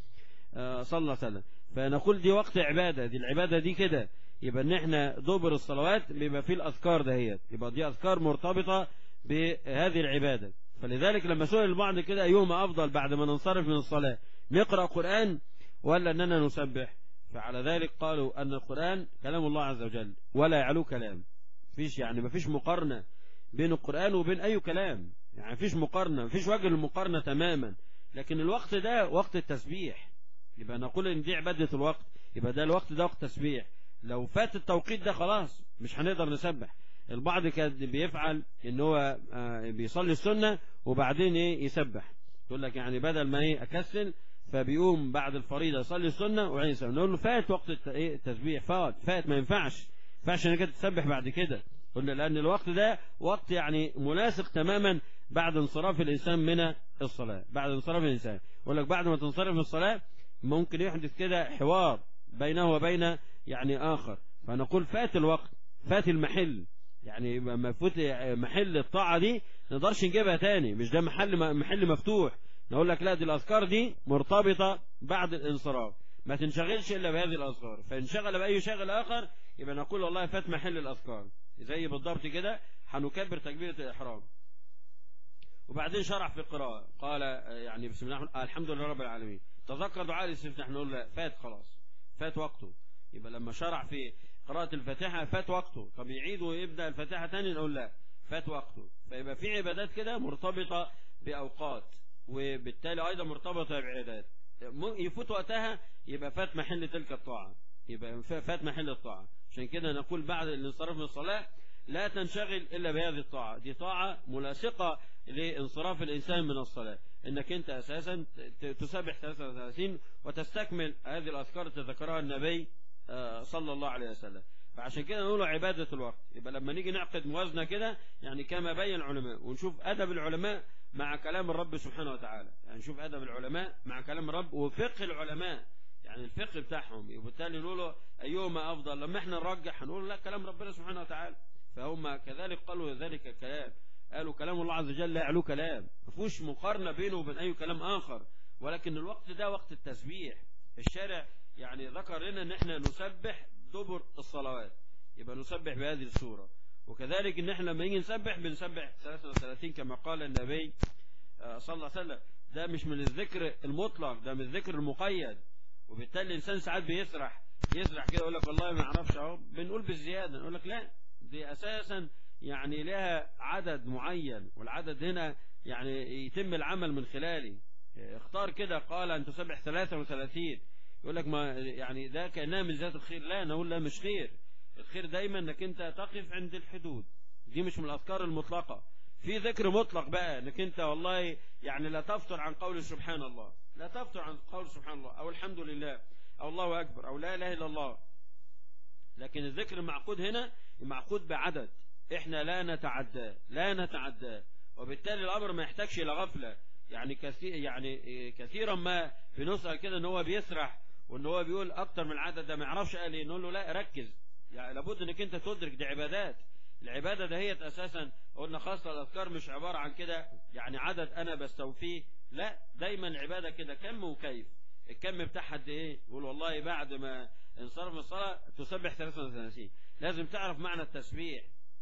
صلى الله عليه وسلم فنقول دي وقت عبادة دي العبادة دي كده يبقى ان احنا دبر الصلوات بيبقى فيه الاذكار دهيت يبقى دي اذكار مرتبطة بهذه العبادة فلذلك لما سئل البعض كده ايهما افضل بعد ما ننصرف من الصلاة نقرأ قرآن ولا اننا نسبح فعلى ذلك قالوا أن القرآن كلام الله عز وجل ولا يعلو كلام فيش يعني ما فيش مقارنة بين القرآن وبين أي كلام يعني فيش مقارنة ما فيش وجه للمقارنة تماما لكن الوقت ده وقت التسبيح يبقى نقول ان دي عبادة الوقت يبقى ده الوقت ده وقت تسبيح لو فات التوقيت ده خلاص مش هنقدر نسبح البعض كان بيفعل ان هو بيصلي السنة وبعدين ايه يسبح يقول لك يعني بدل ما ايه اكسل فبيقوم بعد الفريضة يصلي السنة وبعدين يسبح نقول له فات وقت التسبيح فات فات ما ينفعش ما ينفعش انك تسبح بعد كده قلنا لأن الوقت ده وقت يعني مناسق تماما بعد انصراف الإنسان من الصلاة بعد انصراف الإنسان يقول لك بعد ما تنصرف من الصلاة ممكن يحدث كده حوار بينه وبين يعني آخر فنقول فات الوقت فات المحل يعني ما فوت محل الطاعة دي نقدرش نجيبها تاني مش ده محل محل مفتوح نقول لك لا دي الأذكار دي مرتبطة بعد الانصراف ما تنشغلش إلا بهذه الأذكار فانشغل بأي شغل آخر يبقى نقول والله فات محل الأذكار زي بالضبط كده هنكبر تكبيرة الإحرام وبعدين شرع في القراءة قال يعني بسم الله الحمد لله رب العالمين تذكر دعاء الاستفتاح نقول لا فات خلاص فات وقته يبقى لما شرع في قراءة الفاتحة فات وقته طب يعيد ويبدأ الفاتحة تاني نقول لا فات وقته فيبقى في عبادات كده مرتبطة بأوقات وبالتالي أيضا مرتبطة بعبادات يفوت وقتها يبقى فات محل تلك الطاعة يبقى فات محل الطاعة عشان كده نقول بعد الانصراف من الصلاة لا تنشغل إلا بهذه الطاعة دي طاعة ملاصقة لانصراف الإنسان من الصلاة إنك أنت أساسا تسبح 33 وتستكمل هذه الأذكار التي ذكرها النبي صلى الله عليه وسلم فعشان كده نقول عبادة الوقت يبقى لما نيجي نعقد موازنة كده يعني كما بين العلماء ونشوف أدب العلماء مع كلام الرب سبحانه وتعالى يعني نشوف أدب العلماء مع كلام الرب وفقه العلماء يعني الفقه بتاعهم وبالتالي نقول أيهما أفضل لما احنا نرجح هنقول لا كلام ربنا سبحانه وتعالى فهم كذلك قالوا ذلك الكلام قالوا كلام الله عز وجل لا يعلو كلام ما فيهوش مقارنة بينه وبين أي كلام آخر ولكن الوقت ده وقت التسبيح الشارع يعني ذكر لنا ان احنا نسبح دبر الصلوات يبقى نسبح بهذه الصورة وكذلك ان احنا لما نيجي نسبح بنسبح 33 كما قال النبي صلى الله عليه وسلم ده مش من الذكر المطلق ده من الذكر المقيد وبالتالي الانسان ساعات بيسرح يسرح كده يقول لك والله ما اعرفش اهو بنقول بالزيادة نقول لك لا دي اساسا يعني لها عدد معين والعدد هنا يعني يتم العمل من خلاله اختار كده قال ان تسبح 33 يقول لك ما يعني ده كانها من ذات الخير لا نقول لا مش خير الخير دايما انك انت تقف عند الحدود دي مش من الاذكار المطلقه في ذكر مطلق بقى انك انت والله يعني لا تفتر عن قول سبحان الله لا تفتر عن قول سبحان الله او الحمد لله او الله اكبر او لا اله الا الله لكن الذكر المعقود هنا المعقود بعدد احنا لا نتعدى لا نتعدى وبالتالي الامر ما يحتاجش الى غفله يعني كثير يعني كثيرا ما بنسأل كده ان هو بيسرح وان هو بيقول اكتر من العدد ده ما يعرفش قال ايه نقول له لا ركز يعني لابد انك انت تدرك دي عبادات العبادة دهيت اساسا قلنا خاصة الاذكار مش عبارة عن كده يعني عدد انا بستوفيه لا دايما العبادة كده كم وكيف الكم بتاعها قد ايه يقول والله بعد ما انصرف من الصلاة تسبح 33 لازم تعرف معنى التسبيح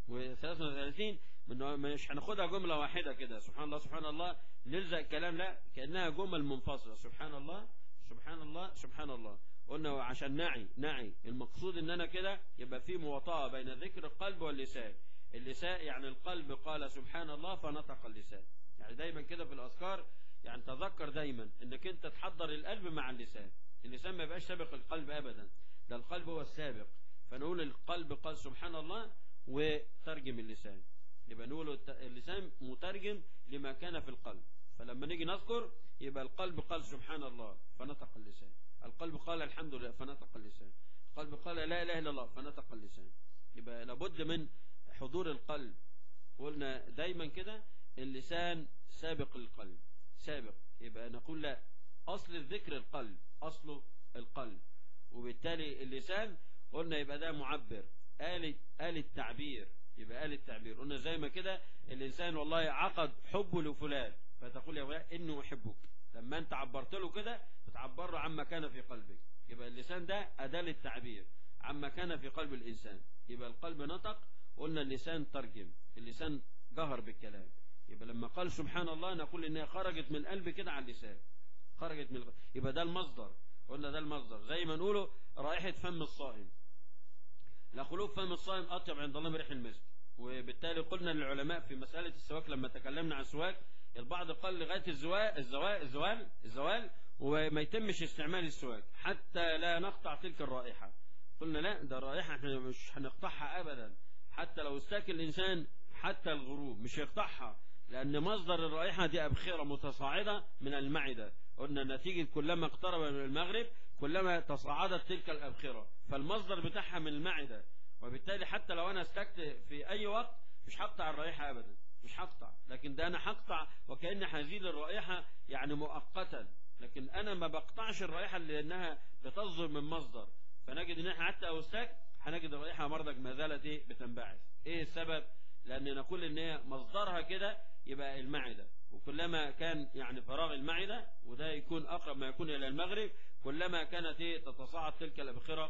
و33 منه مش هناخدها جملة واحدة كده سبحان الله سبحان الله نلزق الكلام لا كأنها جمل منفصلة سبحان الله سبحان الله سبحان الله قلنا عشان نعي نعي المقصود ان انا كده يبقى في مواطأة بين ذكر القلب واللسان اللسان يعني القلب قال سبحان الله فنطق اللسان يعني دايما كده في الاذكار يعني تذكر دايما انك انت تحضر القلب مع اللسان اللسان ما يبقاش سابق القلب ابدا ده القلب هو السابق فنقول القلب قال سبحان الله وترجم اللسان يبقى نقول اللسان مترجم لما كان في القلب فلما نيجي نذكر يبقى القلب قال سبحان الله فنطق اللسان القلب قال الحمد لله فنطق اللسان القلب قال لا اله الا الله فنطق اللسان يبقى لابد من حضور القلب قلنا دايما كده اللسان سابق للقلب سابق يبقى نقول لا اصل الذكر القلب اصله القلب وبالتالي اللسان قلنا يبقى ده معبر آلة آلة تعبير يبقى آلة تعبير قلنا زي ما كده الإنسان والله عقد حبه لفلان فتقول يا فلان إني أحبك لما أنت عبرت له كده بتعبر له عما كان في قلبك يبقى اللسان ده أداة للتعبير عما كان في قلب الإنسان يبقى القلب نطق قلنا اللسان ترجم اللسان جهر بالكلام يبقى لما قال سبحان الله نقول إنها خرجت من القلب كده على اللسان خرجت من القلب. يبقى ده المصدر قلنا ده المصدر زي ما نقوله رائحة فم الصائم لا خلوف فم الصائم أطيب عند الله من ريح المسك وبالتالي قلنا للعلماء في مسألة السواك لما تكلمنا عن السواك البعض قال لغاية الزوال الزوال الزوال الزوال وما يتمش استعمال السواك حتى لا نقطع تلك الرائحة قلنا لا ده رائحة احنا مش هنقطعها أبدا حتى لو استاك الإنسان حتى الغروب مش يقطعها لأن مصدر الرائحة دي أبخرة متصاعدة من المعدة قلنا نتيجة كلما اقترب من المغرب كلما تصاعدت تلك الأبخرة فالمصدر بتاعها من المعدة وبالتالي حتى لو أنا استكت في أي وقت مش هقطع الرائحة أبدا مش هقطع لكن ده أنا هقطع وكأن هزيل الرائحة يعني مؤقتا لكن أنا ما بقطعش الرائحة لأنها بتصدر من مصدر فنجد إن احنا حتى لو استك هنجد الرائحة مرضك ما زالت إيه بتنبعث إيه السبب لأن نقول إن هي مصدرها كده يبقى المعدة وكلما كان يعني فراغ المعدة وده يكون أقرب ما يكون إلى المغرب كلما كانت إيه تتصاعد تلك الأبخرة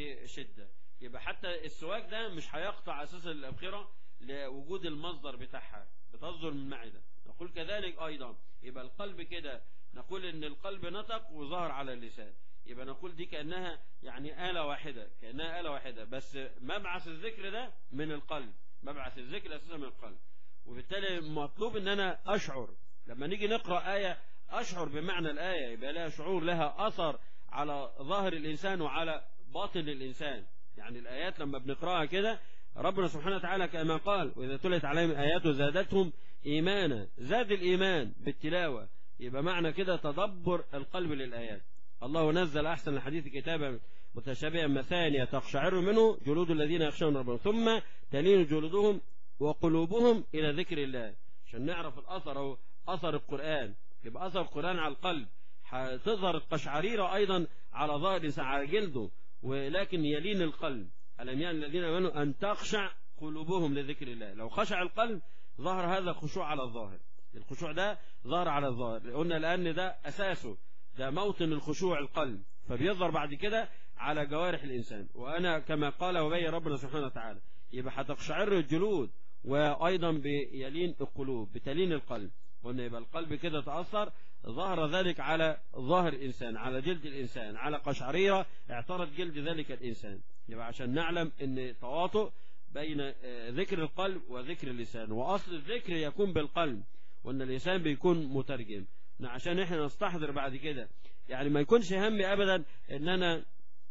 بشدة يبقى حتى السواك ده مش هيقطع أساس الأبخرة لوجود المصدر بتاعها بتصدر من المعدة نقول كذلك أيضا يبقى القلب كده نقول إن القلب نطق وظهر على اللسان يبقى نقول دي كأنها يعني آلة واحدة كأنها آلة واحدة بس مبعث الذكر ده من القلب مبعث الذكر أساسا من القلب وبالتالي مطلوب ان انا اشعر لما نيجي نقرأ آية اشعر بمعنى الآية يبقى لها شعور لها اثر على ظاهر الانسان وعلى باطن الانسان يعني الايات لما بنقرأها كده ربنا سبحانه وتعالى كما قال واذا تلت عليهم اياته زادتهم ايمانا زاد الايمان بالتلاوة يبقى معنى كده تدبر القلب للآيات الله نزل احسن الحديث كتابا متشابها مثانية تقشعر منه جلود الذين يخشون ربهم ثم تلين جلودهم وقلوبهم إلى ذكر الله عشان نعرف الأثر أو أثر القرآن يبقى أثر القرآن على القلب هتظهر القشعريرة أيضا على ظاهر الإنسان على جلده ولكن يلين القلب ألم يعني الذين آمنوا أن تخشع قلوبهم لذكر الله لو خشع القلب ظهر هذا الخشوع على الظاهر الخشوع ده ظهر على الظاهر قلنا لأن ده أساسه ده موطن الخشوع القلب فبيظهر بعد كده على جوارح الإنسان وأنا كما قال وبين ربنا سبحانه وتعالى يبقى هتقشعر الجلود وأيضا بيلين القلوب بتلين القلب قلنا يبقى القلب كده تأثر ظهر ذلك على ظاهر الإنسان على جلد الإنسان على قشعريرة اعترض جلد ذلك الإنسان يبقى عشان نعلم أن تواطؤ بين ذكر القلب وذكر اللسان وأصل الذكر يكون بالقلب وأن الإنسان بيكون مترجم عشان احنا نستحضر بعد كده يعني ما يكونش همي أبدا أن أنا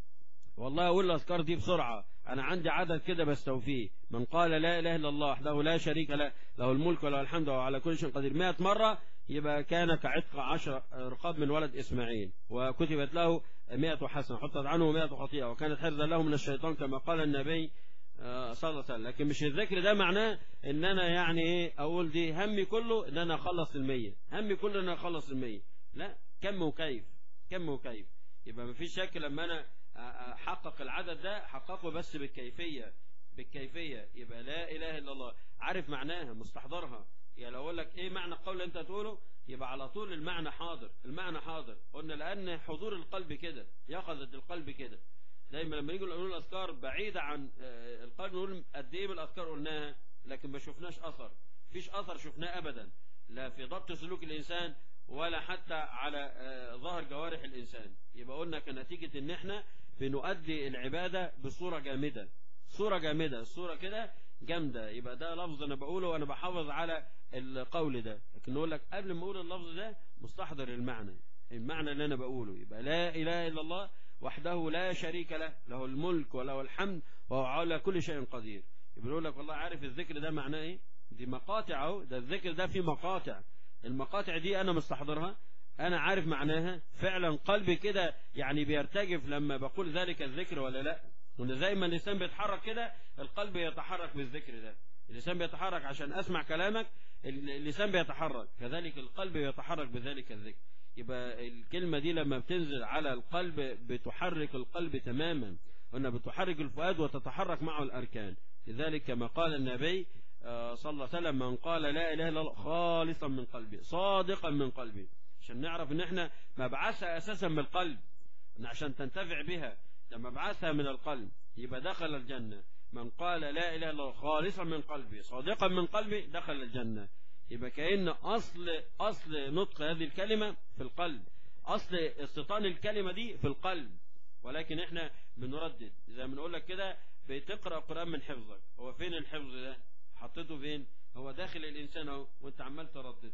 والله أقول الأذكار دي بسرعة أنا عندي عدد كده بستوفيه من قال لا إله إلا الله وحده لا شريك له له الملك وله الحمد وهو على كل شيء قدير 100 مرة يبقى كان كعتق عشر رقاب من ولد إسماعيل وكتبت له 100 حسنة حطت عنه 100 خطيئة وكانت حرزا له من الشيطان كما قال النبي صلى الله عليه وسلم لكن مش الذكر ده معناه ان انا يعني ايه اقول دي همي كله ان انا اخلص المية همي كله ان انا اخلص المية لا كم وكيف كم وكيف يبقى ما فيش شك لما انا حقق العدد ده حققه بس بالكيفية بالكيفية يبقى لا إله إلا الله عارف معناها مستحضرها يعني لو أقول لك إيه معنى القول اللي أنت تقوله يبقى على طول المعنى حاضر المعنى حاضر قلنا لأن حضور القلب كده يقظة القلب كده دايما لما نيجي نقول الأذكار بعيدة عن آه، القلب نقول قد إيه من الأذكار قلناها لكن ما شفناش أثر فيش أثر شفناه أبدا لا في ضبط سلوك الإنسان ولا حتى على آه، ظهر جوارح الإنسان يبقى قلنا كنتيجة إن إحنا بنؤدي العبادة بصورة جامدة صورة جامدة الصورة كده جامدة يبقى ده لفظ أنا بقوله وأنا بحافظ على القول ده لكن نقول لك قبل ما أقول اللفظ ده مستحضر المعنى المعنى اللي أنا بقوله يبقى لا إله إلا الله وحده لا شريك له له الملك وله الحمد وهو على كل شيء قدير يبقى يقول لك والله عارف الذكر ده معناه ايه دي مقاطع اهو ده الذكر ده فيه مقاطع المقاطع دي انا مستحضرها انا عارف معناها فعلا قلبي كده يعني بيرتجف لما بقول ذلك الذكر ولا لا وان زي ما اللسان بيتحرك كده القلب يتحرك بالذكر ده اللسان بيتحرك عشان اسمع كلامك اللسان بيتحرك كذلك القلب يتحرك بذلك الذكر يبقى الكلمة دي لما بتنزل على القلب بتحرك القلب تماما وأنها بتحرك الفؤاد وتتحرك معه الأركان لذلك كما قال النبي آه، صلى الله عليه وسلم من قال لا إله إلا الله خالصا من قلبي صادقا من قلبي عشان نعرف ان احنا مبعثها اساسا من القلب إن عشان تنتفع بها لما مبعثها من القلب يبقى دخل الجنة من قال لا إله إلا الله خالصا من قلبي صادقا من قلبي دخل الجنة يبقى كأن أصل أصل نطق هذه الكلمة في القلب أصل استيطان الكلمة دي في القلب ولكن احنا بنردد زي ما بنقول لك كده بتقرأ قرآن من حفظك هو فين الحفظ ده حطيته فين هو داخل الإنسان اهو وانت عمال تردده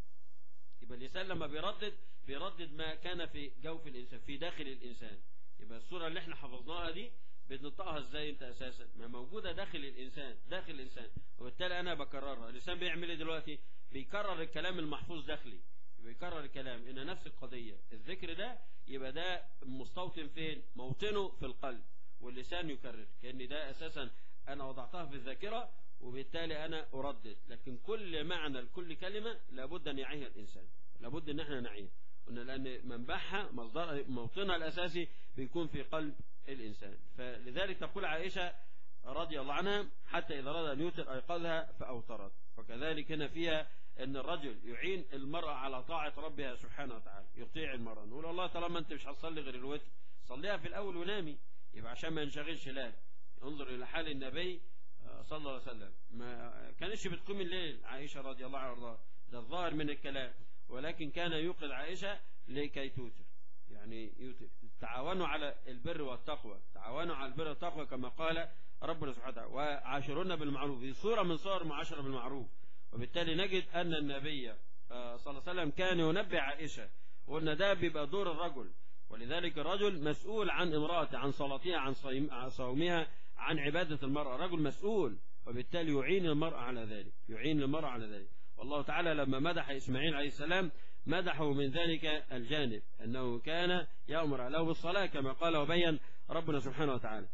يبقى الإنسان لما بيردد بيردد ما كان في جوف الإنسان في داخل الإنسان يبقى الصورة اللي احنا حفظناها دي بتنطقها ازاي انت اساسا ما موجودة داخل الانسان داخل الانسان وبالتالي انا بكررها الانسان بيعمل ايه دلوقتي بيكرر الكلام المحفوظ داخلي بيكرر الكلام ان نفس القضية الذكر ده يبقى ده مستوطن فين موطنه في القلب واللسان يكرر كأن ده اساسا انا وضعتها في الذاكرة وبالتالي انا اردد لكن كل معنى لكل كلمة لابد ان يعيها الانسان لابد ان احنا نعيها قلنا لأن منبعها مصدر موطنها الأساسي بيكون في قلب الإنسان فلذلك تقول عائشة رضي الله عنها حتى إذا أراد أن يوتر أيقظها فأوترت وكذلك هنا فيها أن الرجل يعين المرأة على طاعة ربها سبحانه وتعالى يطيع المرأة نقول الله طالما أنت مش هتصلي غير الوتر صليها في الأول ونامي يبقى عشان ما ينشغلش لا انظر إلى حال النبي صلى الله عليه وسلم ما كانش بتقوم الليل عائشة رضي الله عنها ده الظاهر من الكلام ولكن كان يوقظ عائشة لكي توتر يعني يوتر تعاونوا على البر والتقوى تعاونوا على البر والتقوى كما قال ربنا سبحانه وتعالى وعاشرون بالمعروف في صورة من صور المعاشرة بالمعروف وبالتالي نجد أن النبي صلى الله عليه وسلم كان ينبه عائشة وأن ده بيبقى دور الرجل ولذلك الرجل مسؤول عن امرأته عن صلاتها عن صومها عن عبادة المرأة رجل مسؤول وبالتالي يعين المرأة على ذلك يعين المرأة على ذلك والله تعالى لما مدح إسماعيل عليه السلام مدحه من ذلك الجانب أنه كان يأمر له بالصلاة كما قال وبين ربنا سبحانه وتعالى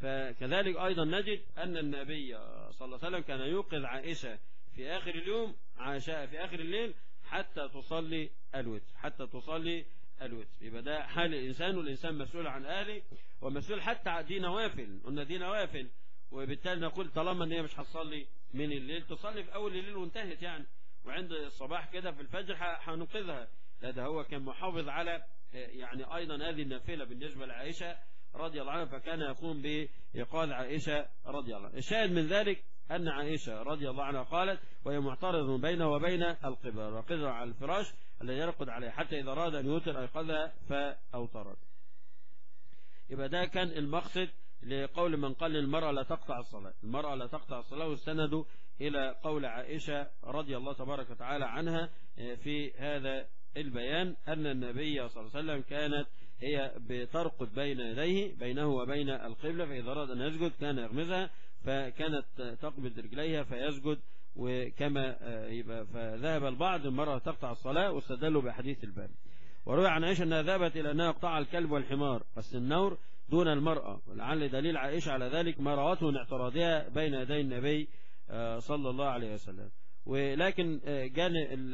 فكذلك أيضا نجد أن النبي صلى الله عليه وسلم كان يوقظ عائشة في آخر اليوم عشاء في آخر الليل حتى تصلي الوتر حتى تصلي الوتر يبقى ده حال الإنسان والإنسان مسؤول عن أهله ومسؤول حتى عن دي نوافل قلنا دي نوافل وبالتالي نقول طالما ان هي مش هتصلي من الليل تصلي في اول الليل وانتهت يعني وعند الصباح كده في الفجر هننقذها لا ده هو كان محافظ على يعني ايضا هذه النافله بالنسبه لعائشه رضي الله عنها فكان يقوم بإيقاظ عائشة رضي الله عنها الشاهد من ذلك أن عائشة رضي الله عنها قالت وهي معترض بينه وبين القبر وقدر على الفراش الذي يرقد عليه حتى إذا أراد أن يوتر أيقظها فأوترت يبقى ده كان المقصد لقول من قال المرأة لا تقطع الصلاة المرأة لا تقطع الصلاة واستندوا إلى قول عائشة رضي الله تبارك وتعالى عنها في هذا البيان أن النبي صلى الله عليه وسلم كانت هي بترقد بين يديه بينه وبين القبلة فإذا أراد أن يسجد كان يغمزها فكانت تقبض رجليها فيسجد وكما يبقى فذهب البعض المرأة تقطع الصلاة واستدلوا بحديث الباب وروي عن عائشة أنها ذهبت إلى أنها يقطع الكلب والحمار والسنور دون المرأة ولعل دليل عائشة على ذلك ما روته من اعتراضها بين يدي النبي صلى الله عليه وسلم ولكن جان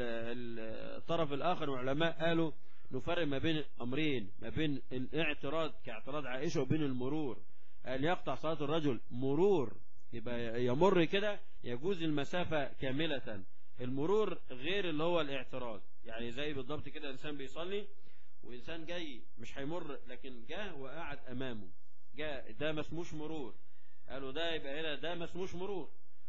الطرف الآخر العلماء قالوا نفرق ما بين أمرين ما بين الاعتراض كاعتراض عائشة وبين المرور أن يقطع صلاة الرجل مرور يبقى يمر كده يجوز المسافة كاملة المرور غير اللي هو الاعتراض يعني زي بالضبط كده انسان بيصلي وانسان جاي مش هيمر لكن جه وقعد امامه جاء ده ما اسموش مرور قالوا ده يبقى هنا ده ما اسموش مرور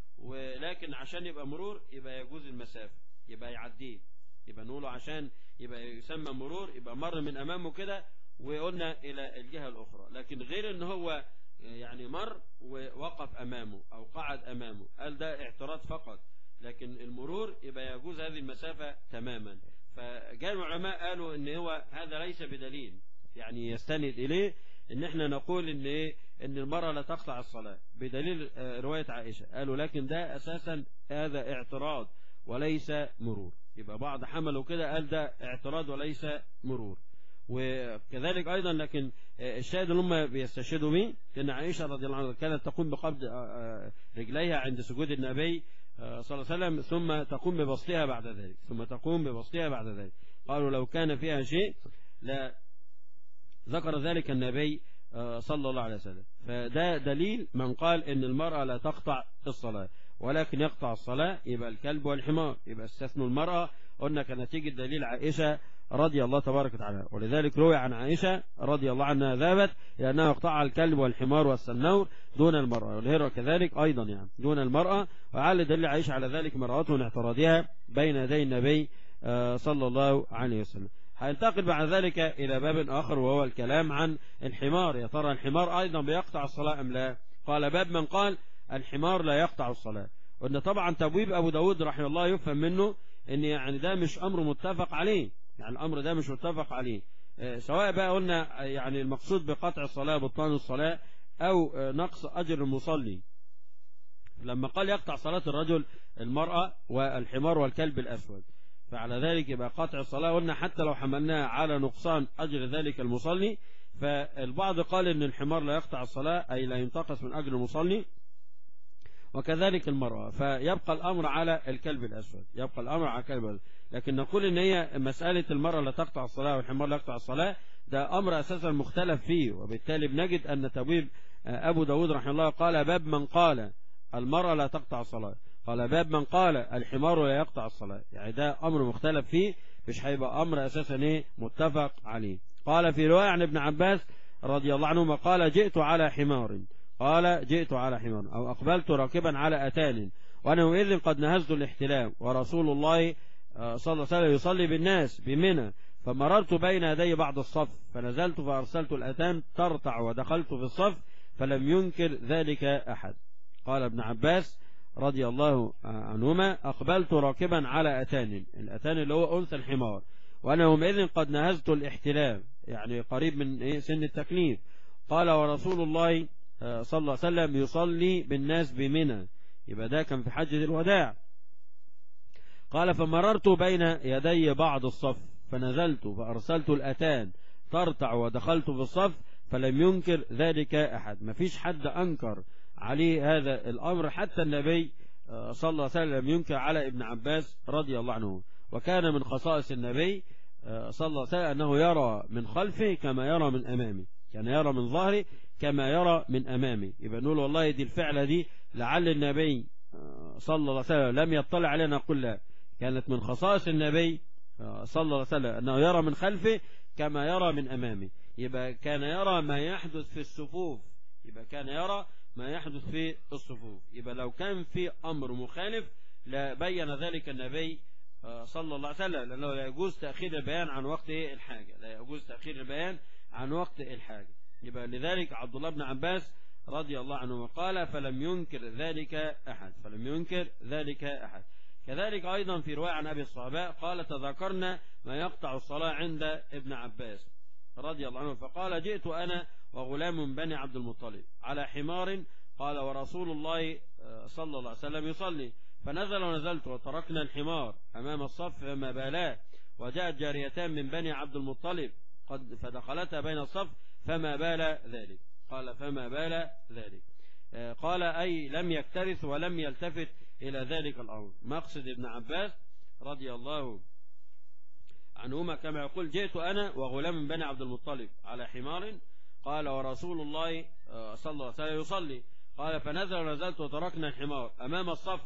ولكن عشان يبقى مرور يبقى يجوز المسافة يبقى يعديه يبقى نقوله عشان يبقى يسمى مرور يبقى مر من امامه كده وقلنا الى الجهة الاخرى لكن غير ان هو يعني مر ووقف امامه او قعد امامه قال ده اعتراض فقط لكن المرور يبقى يجوز هذه المسافة تماما فجاء العلماء قالوا ان هو هذا ليس بدليل يعني يستند اليه ان احنا نقول ان ايه ان المرأة لا تقطع الصلاة بدليل رواية عائشة قالوا لكن ده اساسا هذا اعتراض وليس مرور يبقى بعض حملوا كده قال ده اعتراض وليس مرور وكذلك ايضا لكن الشاهد اللي هم بيستشهدوا به ان عائشة رضي الله عنها كانت تقوم بقبض رجليها عند سجود النبي صلى الله عليه وسلم ثم تقوم ببسطها بعد ذلك ثم تقوم ببسطها بعد ذلك قالوا لو كان فيها شيء لا ذكر ذلك النبي صلى الله عليه وسلم فده دليل من قال ان المرأة لا تقطع الصلاة ولكن يقطع الصلاة يبقى الكلب والحمار يبقى استثنوا المرأة قلنا كنتيجة دليل عائشة رضي الله تبارك وتعالى ولذلك روي عن عائشة رضي الله عنها ذابت لأنها يقطع الكلب والحمار والسنور دون المرأة والهرة كذلك أيضا يعني دون المرأة وعلى دليل عائشة على ذلك مرأته من اعتراضها بين يدي النبي صلى الله عليه وسلم هينتقل بعد ذلك إلى باب آخر وهو الكلام عن الحمار يا ترى الحمار أيضا بيقطع الصلاة أم لا قال باب من قال الحمار لا يقطع الصلاة وأن طبعا تبويب أبو داود رحمه الله يفهم منه أن يعني ده مش أمر متفق عليه يعني الأمر ده مش متفق عليه سواء بقى قلنا يعني المقصود بقطع الصلاة بطلان الصلاة أو نقص أجر المصلي لما قال يقطع صلاة الرجل المرأة والحمار والكلب الأسود فعلى ذلك يبقى قطع الصلاة قلنا حتى لو حملناها على نقصان أجر ذلك المصلي فالبعض قال ان الحمار لا يقطع الصلاة أي لا ينتقص من أجر المصلي وكذلك المرأة فيبقى الأمر على الكلب الأسود يبقى الأمر على الكلب الأسود لكن نقول ان هي مسألة المرأة لا تقطع الصلاة والحمار لا يقطع الصلاة ده أمر أساسا مختلف فيه وبالتالي بنجد أن تبويب أبو داود رحمه الله قال باب من قال المرأة لا تقطع الصلاة قال باب من قال الحمار لا يقطع الصلاة يعني ده أمر مختلف فيه مش هيبقى أمر أساسا إيه متفق عليه قال في رواية عن ابن عباس رضي الله عنهما قال جئت على حمار قال جئت على حمار أو أقبلت راكبا على أتان وأنا يومئذ قد نهزت الاحتلام ورسول الله صلى الله عليه وسلم يصلي بالناس بمنى فمررت بين يدي بعض الصف فنزلت فأرسلت الأتان ترتع ودخلت في الصف فلم ينكر ذلك أحد قال ابن عباس رضي الله عنهما أقبلت راكبا على أتان الأتان اللي هو أنثى الحمار وأنا يومئذ قد نهزت الاحتلام يعني قريب من سن التكليف قال ورسول الله صلى الله عليه وسلم يصلي بالناس بمنى يبقى ده كان في حجة الوداع قال فمررت بين يدي بعض الصف فنزلت فأرسلت الأتان ترتع ودخلت في الصف فلم ينكر ذلك أحد ما فيش حد أنكر عليه هذا الأمر حتى النبي صلى الله عليه وسلم ينكر على ابن عباس رضي الله عنه وكان من خصائص النبي صلى الله عليه وسلم أنه يرى من خلفه كما يرى من أمامه كان يرى من ظهره كما يرى من أمامه يبقى نقول والله دي الفعلة دي لعل النبي صلى الله عليه وسلم لم يطلع علينا نقول لا كانت من خصائص النبي صلى الله عليه وسلم أنه يرى من خلفه كما يرى من أمامه يبقى كان يرى ما يحدث في الصفوف يبقى كان يرى ما يحدث في الصفوف يبقى لو كان في أمر مخالف لبين ذلك النبي صلى الله عليه وسلم لأنه لا يجوز تأخير البيان عن وقت الحاجة لا يجوز تأخير البيان عن وقت الحاجة يبقى لذلك عبد الله بن عباس رضي الله عنه قال فلم ينكر ذلك أحد فلم ينكر ذلك أحد كذلك أيضا في رواية عن أبي الصحابة قال تذكرنا ما يقطع الصلاة عند ابن عباس رضي الله عنه فقال جئت أنا وغلام من بني عبد المطلب على حمار قال ورسول الله صلى الله عليه وسلم يصلي فنزل ونزلت وتركنا الحمار أمام الصف فما بالاه وجاءت جاريتان من بني عبد المطلب قد فدخلتا بين الصف فما بال ذلك قال فما بال ذلك قال أي لم يكترث ولم يلتفت إلى ذلك الأمر مقصد ابن عباس رضي الله عنهما كما يقول جئت أنا وغلام من بني عبد المطلب على حمار قال ورسول الله صلى الله عليه وسلم يصلي قال فنزل ونزلت وتركنا الحمار أمام الصف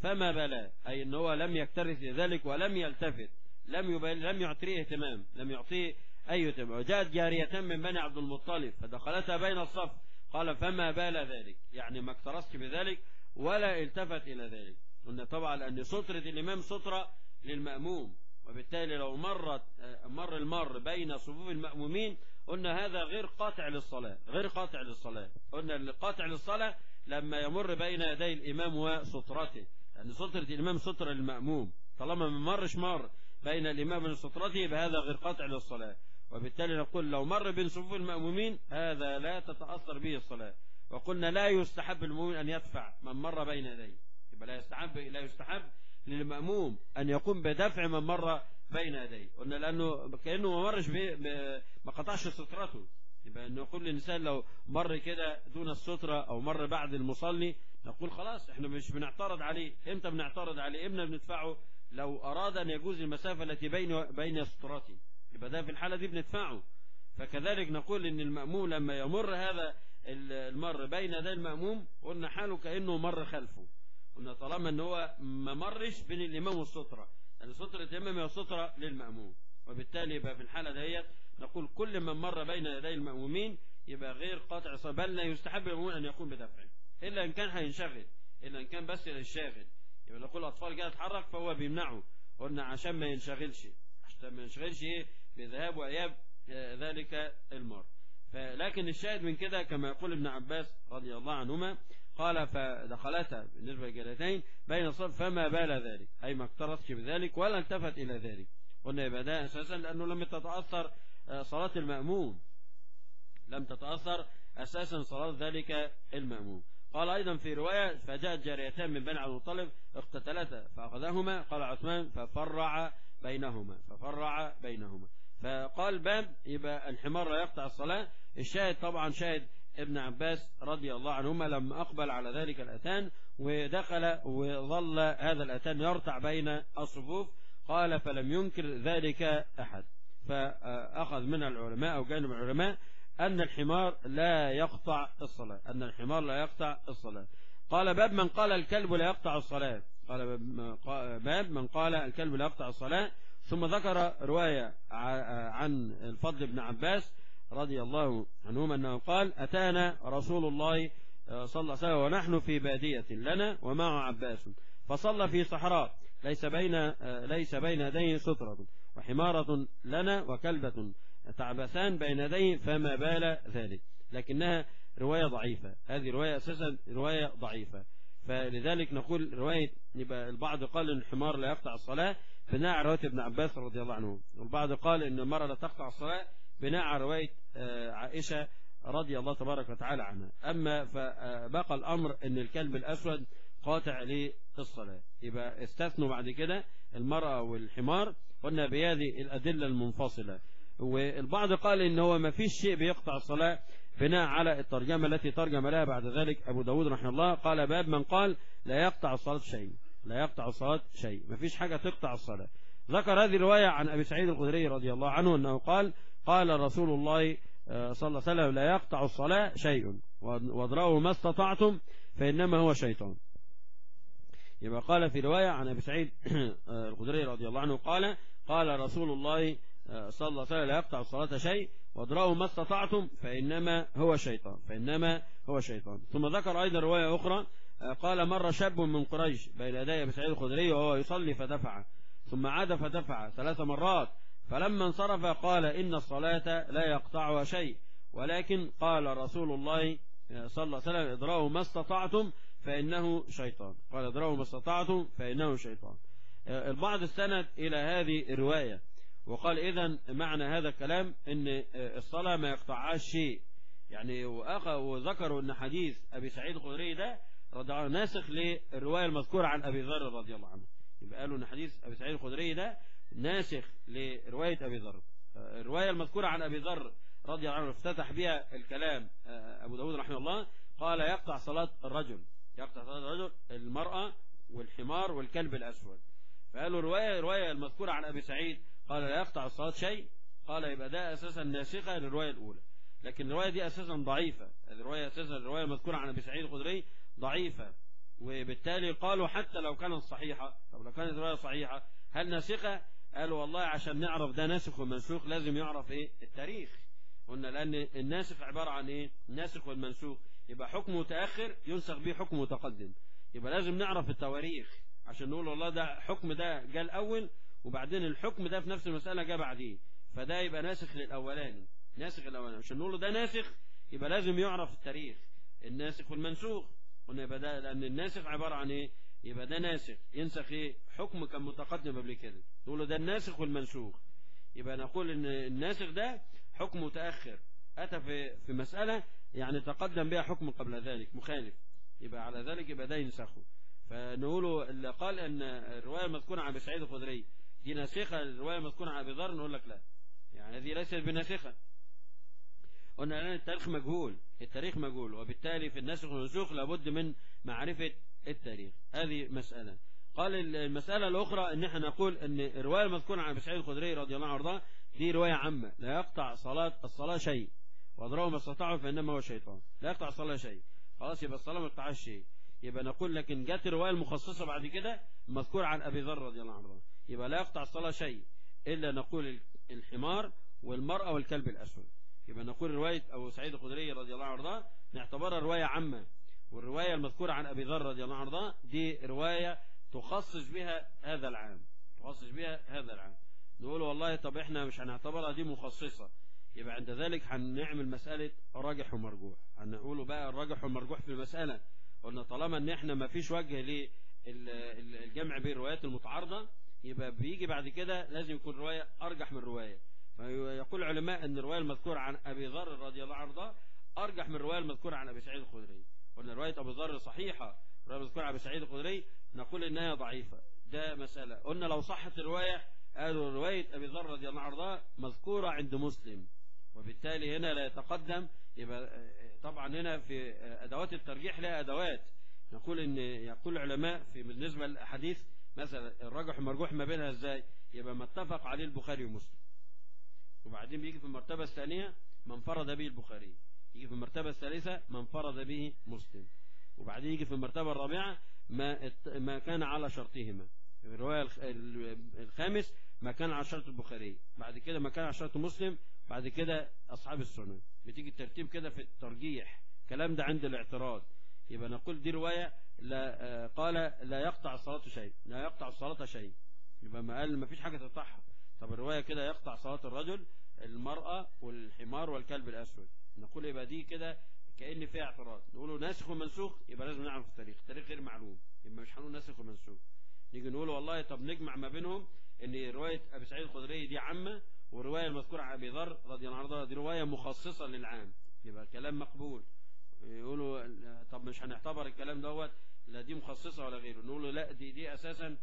فما بلا أي أن هو لم يكترث لذلك ولم يلتفت لم يبال لم يعطيه اهتمام لم يعطيه أي اهتمام وجاءت جاريتان من بني عبد المطلب فدخلتا بين الصف قال فما بال ذلك يعني ما اكترثت بذلك ولا التفت إلى ذلك قلنا طبعا أن سترة الإمام سترة للمأموم وبالتالي لو مرت مر المر بين صفوف المأمومين قلنا هذا غير قاطع للصلاة غير قاطع للصلاة قلنا القاطع للصلاة لما يمر بين يدي الإمام وسترته لأن سترة الإمام سترة للمأموم طالما ما مرش مر بين الإمام وسترته يبقى هذا غير قاطع للصلاة وبالتالي نقول لو مر بين صفوف المأمومين هذا لا تتأثر به الصلاة وقلنا لا يستحب المؤمن أن يدفع من مر بين يديه يبقى لا يستحب لا يستحب للمأموم أن يقوم بدفع من مر بين يديه قلنا لأنه كأنه ما مرش ما قطعش سترته يبقى نقول للإنسان لو مر كده دون السترة أو مر بعد المصلي نقول خلاص احنا مش بنعترض عليه امتى بنعترض عليه امتى بندفعه لو أراد أن يجوز المسافة التي بين بين سترته يبقى ده في الحالة دي بندفعه فكذلك نقول ان المأموم لما يمر هذا المر بين يدي المأموم قلنا حاله كأنه مر خلفه قلنا طالما ان هو ما مرش بين الإمام والسترة يعني سترة الإمام هي سترة للمأموم وبالتالي يبقى في الحالة ديت نقول كل من مر بين يدي المأمومين يبقى غير قاطع صلاة بل لا يستحب المأموم أن يقوم بدفعه إلا إن كان هينشغل إلا إن كان بس للشاغل يبقى نقول الأطفال جاء يتحرك فهو بيمنعه قلنا عشان ما ينشغلش عشان ما ينشغلش إيه بذهاب وإياب ذلك المر فلكن الشاهد من كده كما يقول ابن عباس رضي الله عنهما قال فدخلتا بالنسبة للجاريتين بين الصف فما بال ذلك أي ما اقترضش بذلك ولا التفت إلى ذلك قلنا يبقى ده أساسا لأنه لم تتأثر صلاة المأموم لم تتأثر أساسا صلاة ذلك المأموم قال أيضا في رواية فجاءت جاريتان من بني عبد المطلب اقتتلتا فأخذهما قال عثمان ففرع بينهما ففرع بينهما فقال باب يبقى الحمار لا يقطع الصلاة الشاهد طبعا شاهد ابن عباس رضي الله عنهما لما أقبل على ذلك الأتان ودخل وظل هذا الأتان يرتع بين الصفوف قال فلم ينكر ذلك أحد فأخذ من العلماء أو جانب العلماء أن الحمار لا يقطع الصلاة أن الحمار لا يقطع الصلاة قال باب من قال الكلب لا يقطع الصلاة قال باب من قال الكلب لا يقطع الصلاة ثم ذكر رواية عن الفضل بن عباس رضي الله عنهما أنه قال أتانا رسول الله صلى الله عليه وسلم ونحن في بادية لنا ومعه عباس فصلى في صحراء ليس بين ليس بين يديه سترة وحمارة لنا وكلبة تعبثان بين يديه فما بال ذلك لكنها رواية ضعيفة هذه رواية أساسا رواية ضعيفة فلذلك نقول رواية يبقى البعض قال ان الحمار لا يقطع الصلاة بناء على رواية ابن عباس رضي الله عنه والبعض قال ان المرأة لا تقطع الصلاة بناء على رواية عائشة رضي الله تبارك وتعالى عنها أما فبقى الأمر ان الكلب الأسود قاطع للصلاة يبقى استثنوا بعد كده المرأة والحمار قلنا بهذه الأدلة المنفصلة والبعض قال ان هو ما فيش شيء بيقطع الصلاة بناء على الترجمة التي ترجم لها بعد ذلك أبو داود رحمه الله قال باب من قال لا يقطع الصلاة شيء لا يقطع الصلاة شيء ما فيش حاجة تقطع الصلاة ذكر هذه الرواية عن أبي سعيد الخدري رضي الله عنه أنه قال قال رسول الله صلى الله عليه وسلم لا يقطع الصلاة شيء واضرأوا ما استطعتم فإنما هو شيطان يبقى قال في رواية عن أبي سعيد الخدري رضي الله عنه قال قال رسول الله صلى الله عليه وسلم لا يقطع الصلاة شيء واضرأوا ما استطعتم فإنما هو شيطان فإنما هو شيطان ثم ذكر أيضا رواية أخرى قال مر شاب من قريش بين يدي أبي سعيد الخدري وهو يصلي فدفع ثم عاد فدفع ثلاث مرات فلما انصرف قال إن الصلاة لا يقطعها شيء ولكن قال رسول الله صلى الله عليه وسلم اضرأوا ما استطعتم فإنه شيطان قال اضرأوا ما استطعتم فإنه شيطان البعض استند إلى هذه الرواية وقال إذا معنى هذا الكلام ان الصلاة ما يقطعهاش شيء يعني وذكروا ان حديث أبي سعيد الخدري ده رضي ناسخ للرواية المذكورة عن أبي ذر رضي الله عنه يبقى قالوا ان حديث أبي سعيد الخدري ده ناسخ لرواية أبي ذر الرواية المذكورة عن أبي ذر رضي الله عنه افتتح بها الكلام أبو داود رحمه الله قال يقطع صلاة الرجل يقطع صلاة الرجل المرأة والحمار والكلب الأسود فقالوا رواية رواية المذكورة عن أبي سعيد قال لا يقطع الصلاة شيء قال يبقى ده أساسا ناسخة للرواية الأولى لكن الرواية دي أساسا ضعيفة الرواية أساسا الرواية المذكورة عن أبي سعيد الخدري ضعيفة وبالتالي قالوا حتى لو كانت صحيحة طب لو كانت رواية صحيحة هل ناسخة قالوا والله عشان نعرف ده ناسخ ومنسوخ لازم يعرف ايه التاريخ قلنا لان الناسخ عبارة عن ايه الناسخ والمنسوخ يبقى حكم متأخر ينسخ به حكم متقدم يبقى لازم نعرف التواريخ عشان نقول والله ده حكم ده جاء الاول وبعدين الحكم ده في نفس المسألة جاء بعديه فده يبقى ناسخ للاولاني ناسخ الاولاني عشان نقول له ده ناسخ يبقى لازم يعرف التاريخ الناسخ والمنسوخ قلنا يبقى ده لان الناسخ عبارة عن ايه يبقى ده ناسخ ينسخ ايه حكم كان متقدم قبل كده نقول له ده الناسخ والمنسوخ يبقى نقول ان الناسخ ده حكم متأخر اتى في في مسألة يعني تقدم بها حكم قبل ذلك مخالف يبقى على ذلك يبقى ده ينسخه فنقوله اللي قال ان الرواية المذكورة عن ابي سعيد الخدري دي ناسخة الرواية المذكورة عن ابي ذر نقول لك لا يعني هذه ليست بناسخة قلنا الآن التاريخ مجهول التاريخ مجهول وبالتالي في الناسخ والمنسوخ لابد من معرفة التاريخ هذه مسألة قال المسألة الأخرى أن احنا نقول أن الرواية المذكورة عن أبي سعيد الخدري رضي الله عنه وارضاه دي رواية عامة لا يقطع صلاة الصلاة شيء واضربوا ما استطاعوا فإنما هو شيطان لا يقطع الصلاة شيء خلاص يبقى الصلاة ما يقطعش شيء يبقى نقول لكن جت الرواية المخصصة بعد كده مذكور عن أبي ذر رضي الله عنه يبقى لا يقطع الصلاة شيء إلا نقول الحمار والمرأة والكلب الأسود يبقى نقول رواية أبو سعيد الخدري رضي الله عنه نعتبرها رواية عامة والرواية المذكورة عن أبي ذر رضي الله عنه دي رواية تخصص بها هذا العام تخصص بها هذا العام نقول والله طب احنا مش هنعتبرها دي مخصصة يبقى عند ذلك هنعمل مسألة راجح ومرجوح هنقوله بقى الراجح والمرجوح في المسألة قلنا طالما ان احنا ما فيش وجه للجمع بين الروايات المتعارضة يبقى بيجي بعد كده لازم يكون رواية أرجح من رواية فيقول العلماء أن الرواية المذكورة عن أبي ذر رضي الله عنه أرجح من الرواية المذكورة عن أبي سعيد الخدري قلنا رواية أبي ذر صحيحة الرواية المذكورة عن أبي سعيد الخدري نقول إنها ضعيفة ده مسألة قلنا لو صحت الرواية قالوا رواية أبي ذر رضي الله عنه مذكورة عند مسلم وبالتالي هنا لا يتقدم يبقى طبعا هنا في أدوات الترجيح لها أدوات نقول إن يقول العلماء في بالنسبة للأحاديث مثلا الرجح المرجوح ما بينها ازاي يبقى ما اتفق عليه البخاري ومسلم وبعدين بيجي في المرتبة الثانية من فرض به البخاري يجي في المرتبة الثالثة من فرض به مسلم وبعدين يجي في المرتبة الرابعة ما ما كان على شرطهما الرواية الخامس ما كان على شرط البخاري بعد كده ما كان على شرط مسلم بعد كده أصحاب السنن بتيجي الترتيب كده في الترجيح الكلام ده عند الاعتراض يبقى نقول دي رواية لا قال لا يقطع الصلاة شيء لا يقطع الصلاة شيء يبقى ما قال ما فيش حاجة تقطعها طب الرواية كده يقطع صلاة الرجل المرأة والحمار والكلب الأسود نقول يبقى دي كده كأن فيها اعتراض نقوله ناسخ ومنسوخ يبقى لازم نعرف التاريخ التاريخ غير معلوم يبقى مش هنقول ناسخ ومنسوخ نيجي نقول والله طب نجمع ما بينهم ان رواية ابي سعيد الخدري دي عامة والرواية المذكورة عن ابي ذر رضي الله عنه دي رواية مخصصة للعام يبقى كلام مقبول يقولوا طب مش هنعتبر الكلام دوت لا دي مخصصة ولا غيره نقول له لا دي دي اساسا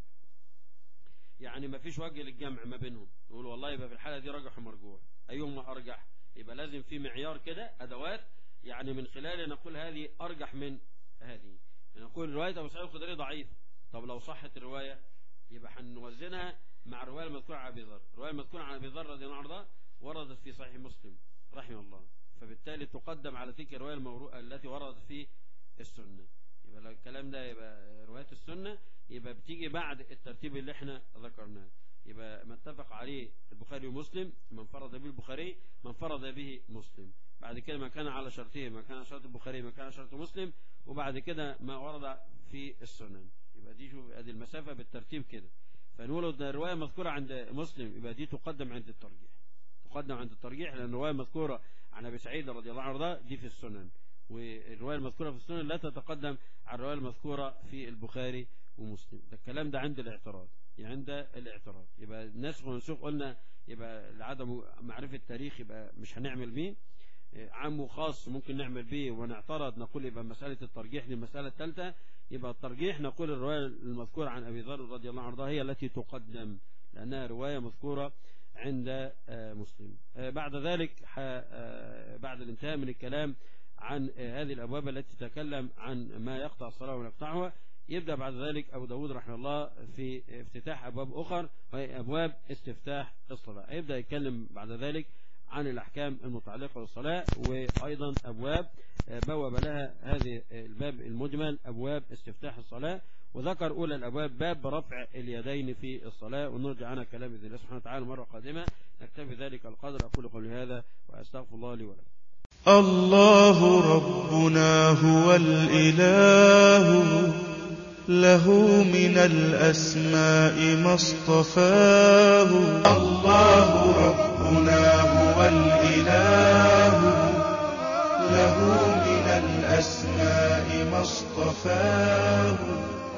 يعني ما فيش وجه للجمع ما بينهم نقول والله يبقى في الحالة دي رجح ومرجوح ايهما ارجح يبقى لازم في معيار كده ادوات يعني من خلاله نقول هذه ارجح من هذه نقول رواية ابو سعيد الخدري ضعيف طب لو صحت الرواية يبقى هنوزنها مع الرواية المذكورة عن ابي ذر الرواية المذكورة عن ابي ذر رضي الله عنه وردت في صحيح مسلم رحمه الله فبالتالي تقدم على تلك الرواية الموروءة التي وردت في السنة يبقى الكلام ده يبقى رواية السنة يبقى بتيجي بعد الترتيب اللي احنا ذكرناه يبقى ما اتفق عليه البخاري ومسلم من فرض به البخاري من فرض به مسلم بعد كده ما كان على شرطه ما كان على شرط البخاري ما كان على شرط مسلم وبعد كده ما ورد في السنن يبقى دي شوف ادي المسافة بالترتيب كده فنقول ان الرواية مذكورة عند مسلم يبقى دي تقدم عند الترجيح تقدم عند الترجيح لأن الرواية مذكورة عن أبي سعيد رضي الله عنه دي في السنن والرواية المذكورة في السنن لا تتقدم عن الرواية المذكورة في البخاري ومسلم ده الكلام ده عند الاعتراض يعني عند الاعتراض يبقى النسخ والمنسوخ قلنا يبقى لعدم معرفة التاريخ يبقى مش هنعمل بيه عام وخاص ممكن نعمل به ونعترض نقول يبقى مسألة الترجيح دي المسألة الثالثة يبقى الترجيح نقول الرواية المذكورة عن أبي ذر رضي الله عنه هي التي تقدم لأنها رواية مذكورة عند مسلم بعد ذلك بعد الانتهاء من الكلام عن هذه الأبواب التي تتكلم عن ما يقطع الصلاة ويقطعها يبدأ بعد ذلك أبو داود رحمه الله في افتتاح أبواب أخر وهي أبواب استفتاح الصلاة يبدأ يتكلم بعد ذلك عن الأحكام المتعلقة بالصلاة وأيضا أبواب بوب لها هذه الباب المجمل أبواب استفتاح الصلاة وذكر أولى الأبواب باب رفع اليدين في الصلاة ونرجع عنها كلام بإذن الله سبحانه وتعالى مرة قادمة نكتفي ذلك القدر أقول قولي هذا وأستغفر الله لي ولكم الله ربنا هو الإله له من الأسماء ما اصطفاه الله ربنا هو الإله له من الأسماء ما اصطفاه